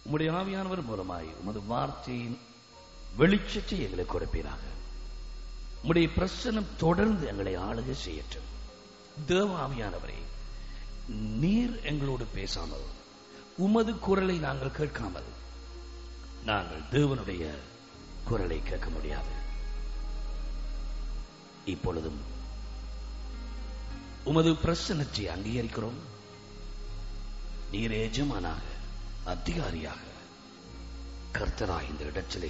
உம்முடைய ஆவியானவர் மூலமாய் உமது வார்த்தையின் வெளிச்சத்தை எங்களுக்கு கொடுப்பீராக உம்முடைய பிரசனம் தொடர்ந்து எங்களை ஆளுகை செய்யட்டும் தேவ ஆவியானவரே நீர் எங்களோடு பேசாமல் உமது குரலை நாங்கள் கேட்காமல் நாங்கள் தேவனுடைய குரலை கேட்க முடியாது இப்பொழுதும் உமது பிரசனத்தை அங்கீகரிக்கிறோம் நீர் எஜமானாக அதிகாரியாக கர்த்தராய் இந்த இடத்திலே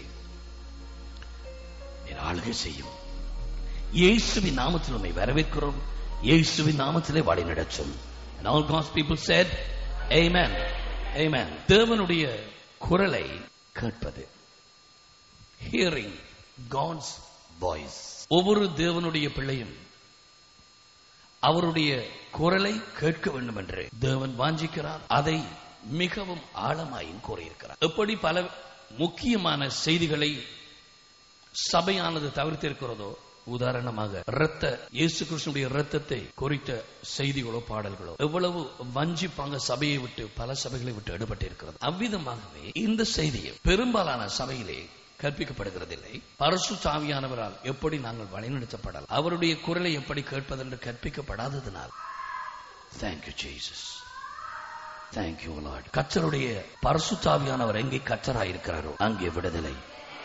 நீர் ஆளுகை செய்யும் இயேசுவின் நாமத்தில் உம்மை வரவேற்கிறோம் இயேசுவின் நாமத்திலே வழி நடச்சும் And all God's people said, Amen. Amen. தேவனுடைய குரலை கேட்பது hearing God's voice ஒவ்வொரு தேவனுடைய பிள்ளையும் அவருடைய குரலை கேட்க வேண்டும் என்று தேவன் வாஞ்சிக்கிறார் அதை மிகவும் ஆழமாயும் கூறியிருக்கிறார் எப்படி பல முக்கியமான செய்திகளை சபையானது தவிர்த்திருக்கிறதோ உதாரணமாக இரத்த இயேசு கிருஷ்ணனுடைய இரத்தத்தை குறித்த செய்திகளோ பாடல்களோ எவ்வளவு வஞ்சிப்பாங்க சபையை விட்டு பல சபைகளை விட்டு எடுபட்டு இருக்கிறது அவ்விதமாகவே இந்த செய்தியை பெரும்பாலான சபையிலே கற்பிக்கப்படுகிறதில்லை பரசு சாவியானவரால் எப்படி நாங்கள் வழிநடத்தப்படலாம் அவருடைய குரலை எப்படி கேட்பதென்று கற்பிக்கப்படாததினால் தேங்க்யூ ஜீசஸ் தேங்க்யூ லார்ட் கத்தருடைய பரசு சாவியானவர் எங்கே கத்தராயிருக்கிறாரோ அங்கே விடுதலை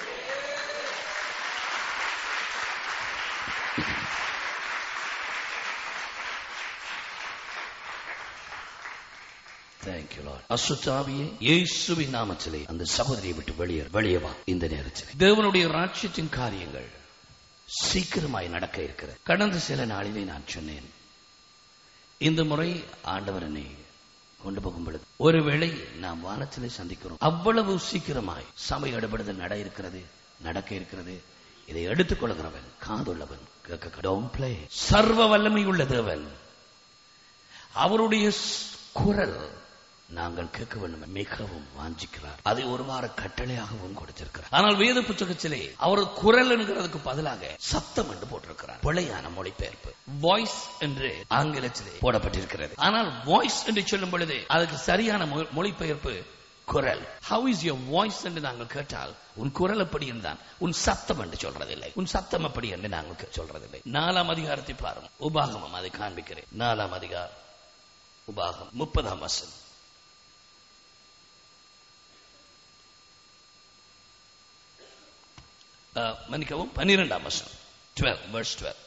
தேங்க்யூ லார்ட் அசுத்தாவியே இயேசுவின் நாமத்திலே அந்த சகோதரியை விட்டு வெளியே வெளியே வா இந்த நேரத்தில் தேவனுடைய ராட்சியத்தின் காரியங்கள் சீக்கிரமாய் நடக்க இருக்கிறது கடந்த சில நாளிலே நான் சொன்னேன் இந்த முறை ஆண்டவர் என்னை கொண்டு போகும் பொழுது ஒருவேளை நாம் வானத்திலே சந்திக்கிறோம் அவ்வளவு சீக்கிரமாய் சபை அடுபடுதல் நட இருக்கிறது நடக்க இருக்கிறது இதை எடுத்துக் கொள்கிறவன் காதுள்ளவன் கேட்க டோன்ட் பிளே சர்வ வல்லமை உள்ள தேவன் அவருடைய ஸ்- குரல் நாங்கள் கேட்க வேண்டும் மிகவும் வாஞ்சிக்கிறார் அதை ஒரு வார கட்டளையாகவும் கொடுத்திருக்கிறார் ஆனால் வேத புத்தகத்திலே அவர் குரல் என்கிறதுக்கு பதிலாக சத்தம் என்று போட்டிருக்கிறார் பிழையான மொழிபெயர்ப்பு வாய்ஸ் என்று ஆங்கிலத்திலே போடப்பட்டிருக்கிறது ஆனால் வாய்ஸ் என்று சொல்லும் பொழுது அதுக்கு சரியான மொ- மொழிபெயர்ப்பு குரல் ஹவ் இஸ் யுவர் வாய்ஸ் என்று நாங்கள் கேட்டால் உன் குரல் எப்படி இருந்தான் உன் சத்தம் என்று சொல்றதில்லை உன் சத்தம் எப்படி என்று நாங்கள் கே- சொல்றதில்லை நாலாம் அதிகாரத்தை பாருங்க உபாகமம் அதை காண்பிக்கிறேன் நாலாம் அதிகாரம் உபாகம் முப்பதாம் வசனம் அஹ், மன்னிக்கவும் பன்னிரெண்டாம் வசனம் டுவெல் verse 12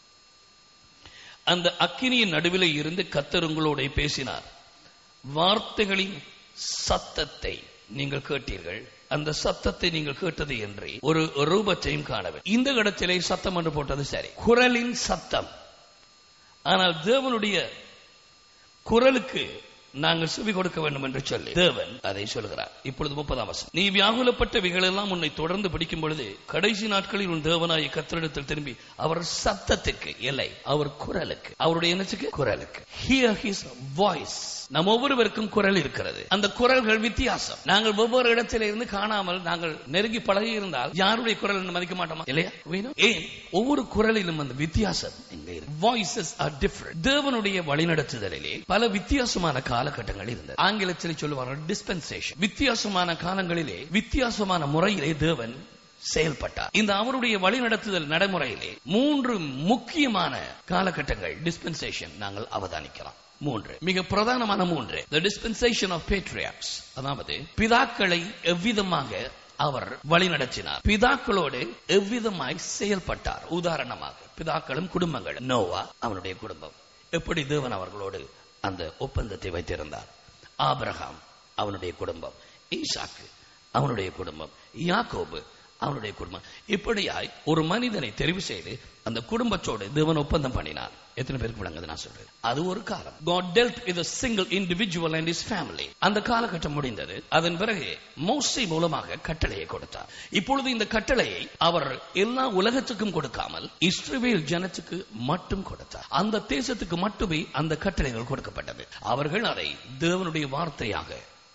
அந்த அக்கினியின் நடுவிலே இருந்து கத்தர் உங்களோட பேசினார் வார்த்தைகளின் சத்தத்தை நீங்கள் கேட்டீர்கள் அந்த சத்தத்தை நீங்கள் கேட்டது என்று ஒரு ரூபத்தையும் காணவில்லை இந்த இடத்திலே சத்தம் என்று போட்டது சரி குரலின் சத்தம் ஆனால் தேவனுடைய குரலுக்கு நாங்கள் செவி கொடுக்க வேண்டும் என்று சொல்லி தேவன் அதை சொல்கிறார் இப்பொழுது முப்பதாம் வசனம் நீ வியாகுலப்பட்டவைகள் எல்லாம் உன்னை தொடர்ந்து பிடிக்கும் பொழுது கடைசி நாட்களில் உன் தேவனாய கத்தரிடத்தில் திரும்பி அவர் சத்தத்துக்கு இல்லை அவர் குரலுக்கு அவருடைய என்னத்துக்கு குரலுக்கு ஹியர் ஹிஸ் வாய்ஸ் நம் ஒவ்வொருவருக்கும் குரல் இருக்கிறது அந்த குரல்கள் வித்தியாசம் நாங்கள் ஒவ்வொரு இடத்தில இருந்து காணாமல் நாங்கள் நெருங்கி பழகி இருந்தால் யாருடைய குரல் என்று மதிக்க மாட்டோமா இல்லையா We know. ஏன் ஒவ்வொரு குரலிலும் அந்த வித்தியாசம் எங்க இருக்கு வாய்ஸஸ் ஆர் டிஃபரெண்ட் தேவனுடைய வழிநடத்துதலிலே பல வித்தியாசமான காலகட்டங்கள் இருந்தது ஆங்கிலத்தில் சொல்லுவார்கள் டிஸ்பென்சேஷன் வித்தியாசமான காலங்களிலே வித்தியாசமான முறையிலே தேவன் செயல்பட்டார் இந்த அவருடைய வழிநடத்துதல் நடைமுறையிலே மூன்று முக்கியமான காலகட்டங்கள் டிஸ்பென்சேஷன் நாங்கள் அவதானிக்கலாம் மூன்று மிக பிரதானமான மூன்று the dispensation of patriarchs அதாவது பிதாக்களை எவ்விதமாக அவர் வழிநடத்தினார் பிதாக்களோடு எவ்விதமாய் செயல்பட்டார் உதாரணமாக பிதாக்களும் குடும்பங்களும் நோவா அவனுடைய குடும்பம் எப்படி தேவன் அவர்களோடு அந்த ஒப்பந்தத்தை வைத்திருந்தார் ஆபிரகாம் அவனுடைய குடும்பம் ஈசாக்கு அவனுடைய குடும்பம் யாக்கோபு அவனுடைய குடும்பம் இப்படியாய் ஒரு மனிதனை தெரிவு செய்து அந்த குடும்பத்தோடு தேவன் ஒப்பந்தம் பண்ணினார் எத்தனை பேருக்கு விளங்குது நான் சொல்றேன் அது ஒரு காலம் God dealt with a single individual and his family அந்த காலகட்டம் முடிந்தது அதன் பிறகு மோசை மூலமாக கட்டளையை கொடுத்தார் இப்பொழுது இந்த கட்டளையை அவர் எல்லா உலகத்துக்கும் கொடுக்காமல் இஸ்ரவேல் ஜனத்துக்கு மட்டும் கொடுத்தார் அந்த தேசத்துக்கு மட்டுமே அந்த கட்டளைகள் கொடுக்கப்பட்டது அவர்கள் அதை தேவனுடைய வார்த்தையாக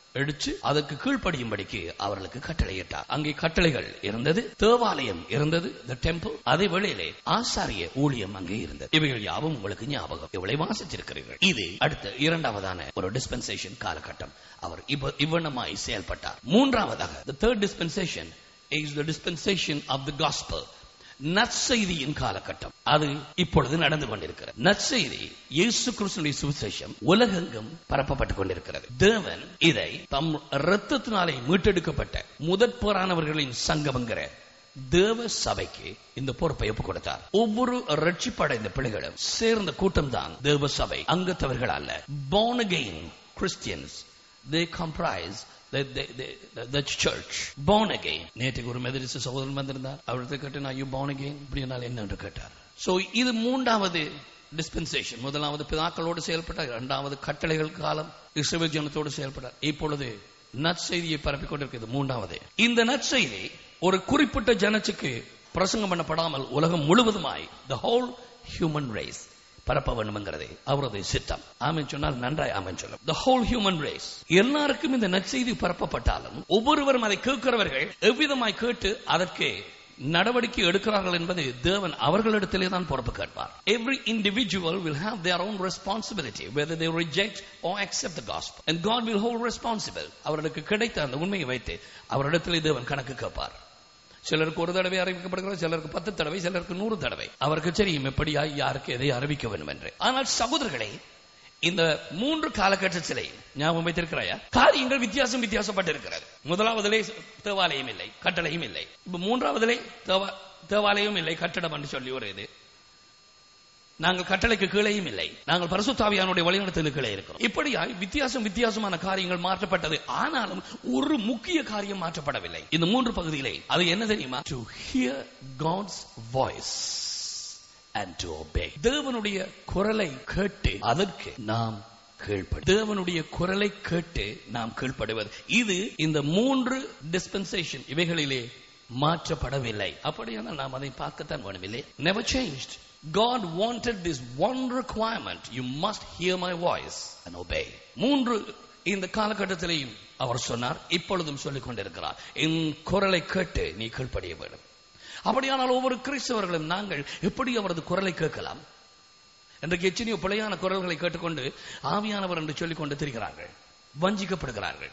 எடுத்து அதற்கு கீழ்ப்படியும்படிக்கு அவர்களுக்கு கட்டளையிட்டார் அங்கே கட்டளைகள் இருந்தது தேவாலயம் இருந்தது the temple அதே வேளையிலே ஆசாரிய ஊழியம் அங்கே இருந்தது இவைகள் யாவும் உங்களுக்கு ஞாபகம் இவளை வாசிச்சிருக்கிறீர்கள் இது அடுத்த இரண்டாவதான ஒரு டிஸ்பென்சேஷன் காலகட்டம் அவர் இவ்வ- இவ்வண்ணமாய் செயல்பட்டார் மூன்றாவதாக the third dispensation is the dispensation of the gospel நற்செய்தியின் காலகட்டம் அது இப்பொழுது நடந்து கொண்டிருக்கிறது நற்செய்தி இயேசு கிறிஸ்துடைய சுவிசேஷம் உலகெங்கும் பரப்பப்பட்டுக் கொண்டிருக்கிறது தேவன் இதை தம் இரத்தத்தினாலே மீட்டெடுக்கப்பட்ட முதற் போரானவர்களின் சங்கமங்கிற தேவ சபைக்கு இந்த பொறுப்பை ஒப்புக் கொடுத்தார் ஒவ்வொரு ரட்சிப்படைந்த பிள்ளைகளும் சேர்ந்த கூட்டம் தான் தேவ சபை அங்கத்தவர்கள் அல்ல born again Christians they comprise the, the, the, the, the church born again நேற்றுக்கு ஒரு மெதரிச சகோதரன் வந்திருந்தார் அவர்கிட்ட கேட்டு நான் யூ born again இப்படி என்னால் என்ன என்று கேட்டார் சோ இது மூன்றாவது டிஸ்பென்சேஷன் முதலாவது பிதாக்களோடு செயல்பட்டார் இரண்டாவது கட்டளைகள் காலம் இஸ்ரவேல் ஜனத்தோடு செயல்பட்டார் இப்பொழுது நற்செய்தியை பரப்பிக் கொண்டிருக்கிறது மூன்றாவது இந்த நற்செய்தி ஒரு குறிப்பிட்ட ஜனத்துக்கு பிரசங்கம் பண்ணப்படாமல் உலகம் முழுவதுமாய் the whole human race பரப்ப வேண்டும்ங்கிறதே அவரது சித்தம் ஆமென் சொன்னால் நன்றாய் ஆமென் சொல்லும் the whole human race எல்லாருக்கும் இந்த நற்செய்தி பரப்பப்பட்டாலும் ஒவ்வொருவரும் அதை கேட்கிறவர்கள் எவ்விதமாய் கேட்டு அதற்கு நடவடிக்கை எடுக்கிறார்கள் என்பது தேவன் அவர்களிடத்திலே தான் பொறுப்பு கேட்பார் every individual will have their own responsibility whether they reject or accept the gospel and god will hold responsible அவர்களுக்கு கிடைத்த அந்த உண்மையை வைத்து அவரிடத்திலே தேவன் கணக்கு கேட்பார் சிலருக்கு ஒரு தடவை அறிவிக்கப்படுகிறது சிலருக்கு பத்து தடவை சிலருக்கு நூறு தடவை அவருக்கு தெரியும் எப்படியா யாருக்கு எதை அறிவிக்க வேண்டும் என்று ஆனால் சகோதரர்களே இந்த மூன்று காலகட்டத்திலே ஞாபகம் வைத்திருக்கிறாயா காரியங்கள் வித்தியாசம் வித்தியாசப்பட்டிருக்கிறது முதலாவதிலே தேவாலயம் இல்லை கட்டளையும் இல்லை இப்ப மூன்றாவதிலே தேவா- தேவாலயம் இல்லை கட்டடம் என்று சொல்லி ஒரு இது நாங்கள் கட்டளைக்கு கீழேயும் இல்லை நாங்கள் பரிசுத்தாவியானுடைய வழிநடத்தலுக்கு கீழே இருக்கிறோம் இப்படியாய் வித்தியாசம் வித்தியாசமான காரியங்கள் மாற்றப்பட்டது ஆனாலும் ஒரு முக்கிய காரியம் மாற்றப்படவில்லை இந்த மூன்று பகுதியிலே அது என்ன தெரியுமா to hear God's voice and to obey தேவனுடைய குரலை கேட்டு அதற்கு நாம் கீழ்ப்படு தேவனுடைய குரலை கேட்டு நாம் கீழ்ப்படுவது இது இந்த மூன்று டிஸ்பென்சேஷன் இவைகளிலே மாற்றப்படவில்லை அப்படியானால் நாம் அதை பார்க்கத்தான் வேணுமில்லை never changed God wanted this one requirement you must hear my voice and obey மூன்று இந்த காலகட்டத்திலேயும் அவர் சொன்னார் இப்பொழுதும் சொல்லிக் கொண்டிருக்கிறார் என் குரலை கேட்டு நீ கீழ்ப்படிய வேண்டும் அப்படியானால் ஒவ்வொரு கிறிஸ்தவர்களும் நாங்கள் எப்படி அவரது குரலை கேட்கலாம் இன்றைக்கு எத்தனையோ பிழையான குரல்களை கேட்டுக்கொண்டு ஆவியானவர் என்று சொல்லிக் கொண்டு திரிகிறார்கள் வஞ்சிக்கப்படுகிறார்கள்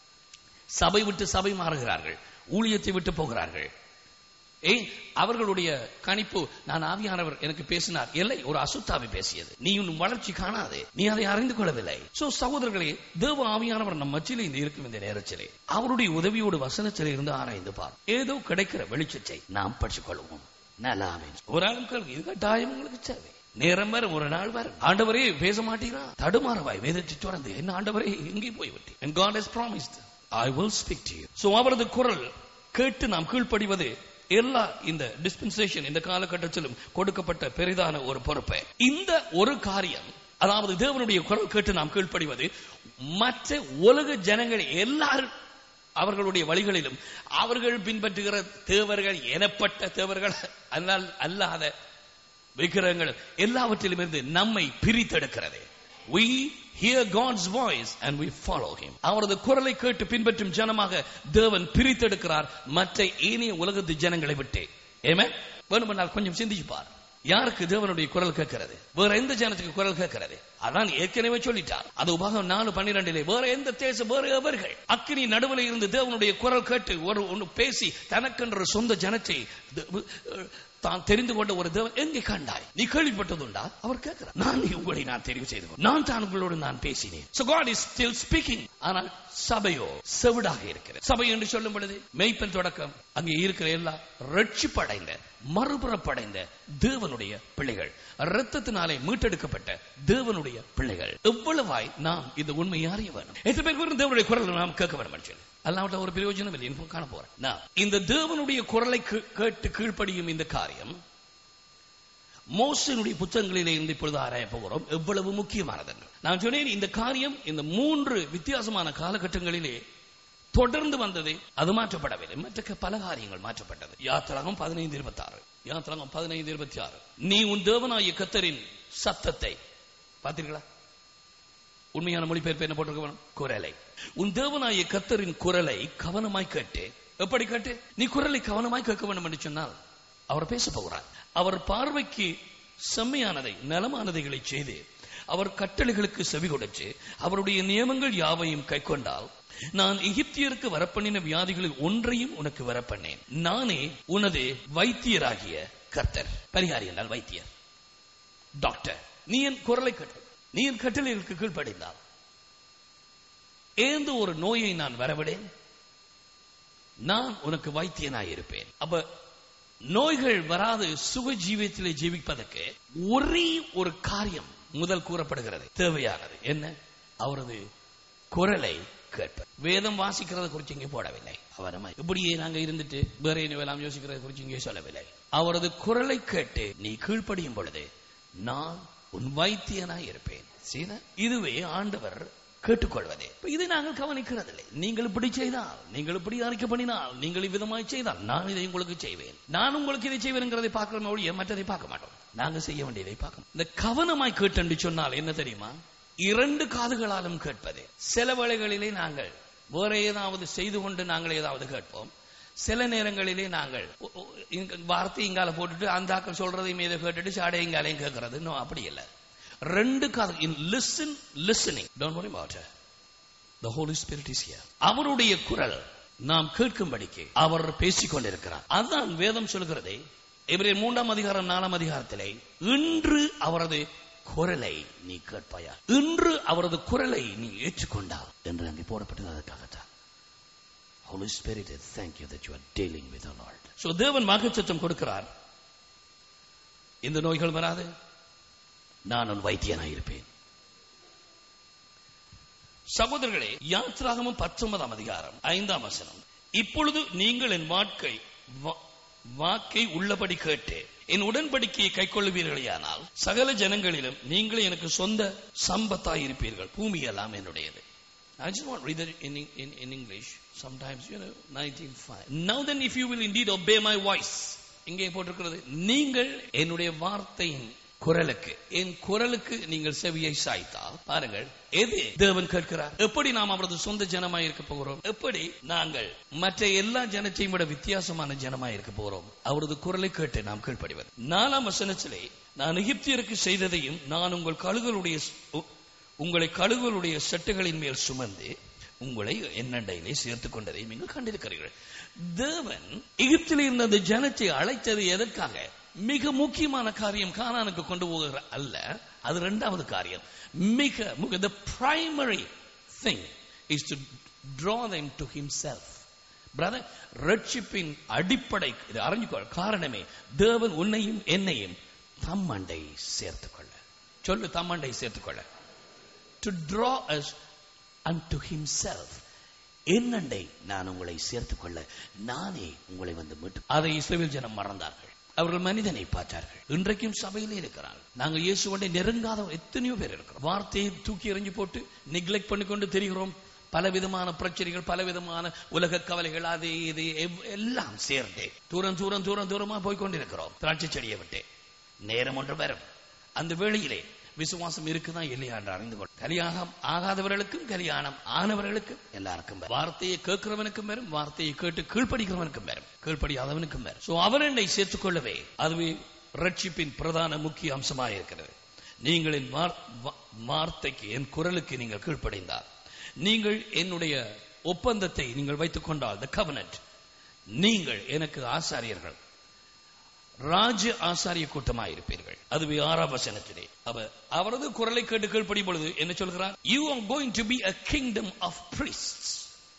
சபை விட்டு சபை மாறுகிறார்கள் ஊழியத்தை விட்டு போகிறார்கள் ஏய் அவர்களுடைய கணிப்பு நான் ஆவியானவர் எனக்கு பேசினார் இல்லை ஒரு அசுத்தாவி பேசியது நீ உன் வளர்ச்சி காணாதே நீ அதை அறிந்து கொள்ளவில்லை சோ சகோதரர்களே தேவ ஆவியானவர் நம் மத்தியிலே இந்த இருக்கும் இந்த நேரத்திலே அவருடைய உதவியோடு வசனத்திலே இருந்து ஆராய்ந்து பார் ஏதோ கிடைக்கிற வெளிச்சத்தை நாம் படிச்சுக் கொள்வோம் நல்லாவே ஒரு ஆளும் கேள்வி இது கட்டாயம் உங்களுக்கு தேவை நேரம் வரும் ஒரு நாள் வரும் ஆண்டவரே பேச மாட்டீரா தடுமாறவாய் வேதத்தை தொடர்ந்து என்ன ஆண்டவரே எங்கே போய்விட்டு and God has promised I will speak to you so அவரது குரல் கேட்டு நாம் கீழ்ப்படிவது எல்லா இந்த டிஸ்பென்சேஷன் இந்த காலகட்டத்திலும் கொடுக்கப்பட்ட பெரிதான ஒரு பொறுப்பு இந்த ஒரு காரியம் அதாவது தேவனுடைய குரல் கேட்டு நாம் கீழ்ப்படிவது மற்ற உலக ஜனங்கள் எல்லாரும் அவர்களுடைய வழிகளிலும் அவர்கள் பின்பற்றுகிற தேவர்கள் எனப்பட்ட தேவர்கள் அல்லால் அல்லாத விக்கிரகங்கள் எல்லாவற்றிலும் இருந்து நம்மை பிரித்தெடுக்கிறது we hear God's voice and we follow him அவரது குரலை கேட்டு பின்பற்றும் ஜனமாக தேவன் பிரித்தெடுக்கிறார் மற்ற ஏனைய உலகத்து ஜனங்களை விட்டு ஏமே வேணுமென்றால் கொஞ்சம் சிந்திச்சு பார் யாருக்கு தேவனுடைய குரல் கேட்கிறது வேற எந்த ஜனத்துக்கு குரல் கேட்கிறது அதான் ஏற்கனவே சொல்லிட்டார் அது உபாகம் நாலு பன்னிரெண்டிலே வேற எந்த தேசம் வேற எவர்கள் அக்கினி நடுவில் இருந்து தேவனுடைய குரல் கேட்டு ஒரு ஒன்று பேசி தனக்கென்ற சொந்த ஜனத்தை த- தான் தெரிந்து கொண்ட ஒரு தேவன் எங்கே கண்டாய் நீ கேள்விப்பட்டதுண்டா அவர் கேட்கிறார் நான் உங்களை நான் தெரிவு செய்து கொண்டேன். நான் தான் உங்களோடு நான் பேசினேன் so god is still speaking ஆனால் சபையோ செவிடாக இருக்கிறது சபை என்று சொல்லும் பொழுது மெய்ப்பன் தொடக்கம் அங்கே இருக்கிற எல்லா ரட்சிப்படைந்த மறுபுறப்படைந்த தேவனுடைய பிள்ளைகள் இரத்தத்தினாலே மீட்டெடுக்கப்பட்ட தேவனுடைய பிள்ளைகள் எவ்வளவாய் நாம் இந்த உண்மையை அறிய வேண்டும் எத்தனை பேர் கூட தேவனுடைய குரல் நாம் கேட்க வேண்டும் என்று சொல்லி அல்லாவிட்ட ஒரு பிரயோஜனம் இல்லை இன்னும் காண போறேன் நான் இந்த தேவனுடைய குரலை கே- கேட்டு கீழ்ப்படியும் இந்த காரியம் மோசனுடைய புத்தகங்களிலே இருந்து இப்பொழுது ஆராய போகிறோம் எவ்வளவு முக்கியமானது என்று. நான் சொன்னேன் இந்த காரியம் இந்த மூன்று வித்தியாசமான காலகட்டங்களிலே தொடர்ந்து வந்தது அது மாற்றப்படவில்லை மற்ற பல காரியங்கள் மாற்றப்பட்டது யாத்திராகம் பதினைந்து இருபத்தி ஆறு யாத்திராகம் பதினைந்து இருபத்தி ஆறு நீ உன் தேவனாய கத்தரின் சத்தத்தை பார்த்தீர்களா உண்மையான மொழிபெயர்ப்பு என்ன போட்டிருக்க குரலை உன் தேவனாய கத்தரின் குரலை கவனமாய் கேட்டு எப்படி கேட்டு நீ குரலை கவனமாய் கேட்க வேண்டும் என்று சொன்னால் அவர் பேச போகிறார் அவர் பார்வைக்கு செம்மையானதை நலமானதைகளை செய்து அவர் கட்டளைகளுக்கு செவி கொடுத்து அவருடைய நியமங்கள் யாவையும் கை கொண்டால் நான் எகிப்தியருக்கு வரப்பண்ணின வியாதிகளில் ஒன்றையும் உனக்கு வரப்பண்ணேன் நானே உனது வைத்தியராகிய கர்த்தர் பரிகாரி என்றால் வைத்தியர் டாக்டர் நீ என் குரலை கட்டு நீ என் கட்டளைகளுக்கு கீழ்ப்படைந்தால் ஏந்த ஒரு நோயை நான் வரவிடேன் நான் உனக்கு வைத்தியனாய் இருப்பேன் அப்ப நோய்கள் வராது சுக ஜீவியத்திலே ஜீவிப்பதற்கு ஒரே ஒரு காரியம் முதல் கூறப்படுகிறது தேவையானது என்ன அவரது குரலை கேட்ப வேதம் வாசிக்கிறத குறித்து இங்கே போடவில்லை அவர் இப்படியே நாங்க இருந்துட்டு வேற என்னவெல்லாம் யோசிக்கிறத குறித்து இங்கே சொல்லவில்லை அவரது குரலை கேட்டு நீ கீழ்ப்படியும் பொழுது நான் உன் வைத்தியனாய் இருப்பேன் சீனா இதுவே ஆண்டவர் கேட்டுக்கொள்வதே இதை நாங்கள் கவனிக்கிறதில்லை நீங்கள் இப்படி செய்தால் நீங்கள் இப்படி அறிக்கை பண்ணினால் நீங்கள் இவ்விதமாய் செய்தால் நான் இதை உங்களுக்கு செய்வேன் நான் உங்களுக்கு இதை செய்வேன்ங்கிறதை பார்க்கிறோம் ஒழிய மற்றதை பார்க்க மாட்டோம் நாங்க செய்ய வேண்டியதை பார்க்கணும் இந்த கவனமாய் கேட்டு சொன்னால் என்ன தெரியுமா இரண்டு காதுகளாலும் கேட்பது சில வேளைகளிலே நாங்கள் வேற ஏதாவது செய்து கொண்டு நாங்கள் ஏதாவது கேட்போம் சில நேரங்களிலே நாங்கள் வார்த்தை இங்கால போட்டுட்டு அந்த ஆக்கள் சொல்றதையும் மீது கேட்டுட்டு சாடை இங்காலையும் கேட்கறது இன்னும் அப்படி இல்லை ரெண்டு காது in listen listening don't worry about the holy spirit is here அவருடைய குரல் நாம் கேட்கும்படிக்கு அவர் பேசிக் கொண்டிருக்கிறார் அதான் வேதம் சொல்கிறதே எபிரேயர் மூன்றாம் அதிகாரம் நாலாம் அதிகாரத்திலே இன்று அவரது குரலை நீ கேட்பாயா இன்று அவரது குரலை நீ ஏற்றுக்கொண்டால் என்று அங்கே போடப்பட்டது அதற்காகத்தான் Holy Spirit, I thank you that you are dealing with the Lord. So தேவன் வாக்குச்சத்தம் கொடுக்கிறார் இந்த நோய்கள் வராது நான் உன் வைத்தியனாய் இருப்பேன் சகோதரர்களே யாத்ராகமும் பத்தொன்பதாம் அதிகாரம் ஐந்தாம் வசனம் இப்பொழுது நீங்கள் என் வாக்கை வாக்கை உள்ளபடி கேட்டு என் உடன்படிக்கையை கை கொள்ளுவீர்களானால் சகல ஜனங்களிலும் நீங்கள் எனக்கு சொந்த சம்பத்தாய் இருப்பீர்கள் பூமி எல்லாம் என்னுடையது I just want to read that in, in, in English. Sometimes, you know, 1905. Now then, if you will indeed obey my voice. இங்கே போட்டிருக்கிறது நீங்கள் என்னுடைய வார்த்தையின் குரலுக்கு என் குரலுக்கு நீங்கள் செவியை சாய்த்தால் பாருங்கள் எது தேவன் கேட்கிறார் எப்படி நாம் அவரது சொந்த ஜனமாய் இருக்க போகிறோம் எப்படி நாங்கள் மற்ற எல்லா ஜனத்தையும் விட வித்தியாசமான ஜனமாய் இருக்க போகிறோம் அவரது குரலை கேட்டு நாம் கீழ்ப்படிவது நாலாம் வசனத்திலே நான் எகிப்தியருக்கு செய்ததையும் நான் உங்கள் கழுகளுடைய உங்களை கழுகுகளுடைய செட்டுகளின் மேல் சுமந்து உங்களை என்னண்டையிலே சேர்த்துக் கொண்டதை நீங்கள் கண்டிருக்கிறீர்கள் தேவன் எகிப்தில் இருந்த அந்த ஜனத்தை அழைத்தது எதற்காக மிக முக்கியமான காரியம் கானானுக்கு கொண்டு போகிற அல்ல அது இரண்டாவது காரியம் மிக முக the primary thing is to draw them to himself brother ரட்சிப்பின் அடிப்படை இது அறிஞ்சுக்கொள் காரணமே தேவன் உன்னையும் என்னையும் தம்மண்டை சேர்த்துக்கொள்ள சொல்லு தம்மண்டை சேர்த்துக்கொள்ள to draw us unto himself என்னண்டை நான் உங்களை சேர்த்துக் கொள்ள நானே உங்களை வந்து மீட்டு அதை இஸ்ரேல் ஜனம் மறந்தார்கள் அவர்கள் மனிதனை பார்த்தார்கள் இன்றைக்கும் சபையிலே இருக்கிறார்கள் நாங்கள் இயேசுவண்டை நெருங்காத எத்தனையோ பேர் இருக்கிறோம் வார்த்தையை தூக்கி எறிஞ்சு போட்டு நெக்லெக்ட் பண்ணிக்கொண்டு தெரிகிறோம் பல விதமான பிரச்சனைகள் பல விதமான உலக கவலைகள் அது இது எல்லாம் சேர்ந்து தூரம் தூரம் தூரம் தூரமா போய் கொண்டிருக்கிறோம் திராட்சை செடியை விட்டு நேரம் ஒன்று வரும் அந்த வேளையிலே விசுவாசம் இருக்குதா இல்லையா என்று அறிந்து கொள் கல்யாணம் ஆகாதவர்களுக்கும் கல்யாணம் ஆனவர்களுக்கும் எல்லாருக்கும் வார்த்தையை கேட்கிறவனுக்கும் வரும் வார்த்தையை கேட்டு கீழ்ப்படிக்கிறவனுக்கும் வரும் கீழ்ப்படியாதவனுக்கும் வரும் சோ அவரண்டை சேர்த்துக் கொள்ளவே அதுவே ரட்சிப்பின் பிரதான முக்கிய அம்சமாக இருக்கிறது நீங்கள் என் வார்த்தைக்கு என் குரலுக்கு நீங்கள் கீழ்ப்படைந்தால் நீங்கள் என்னுடைய ஒப்பந்தத்தை நீங்கள் வைத்துக் கொண்டால் த கவனட் நீங்கள் எனக்கு ஆசாரியர்கள் ராஜ ஆசாரிய கூட்டமாக இருப்பீர்கள் அதுவே ஆறாம் வசனத்திலே அவர் அவரது குரலை கேட்டு கீழ்ப்படியும் பொழுது என்ன சொல்கிறார் you are going to be a kingdom of priest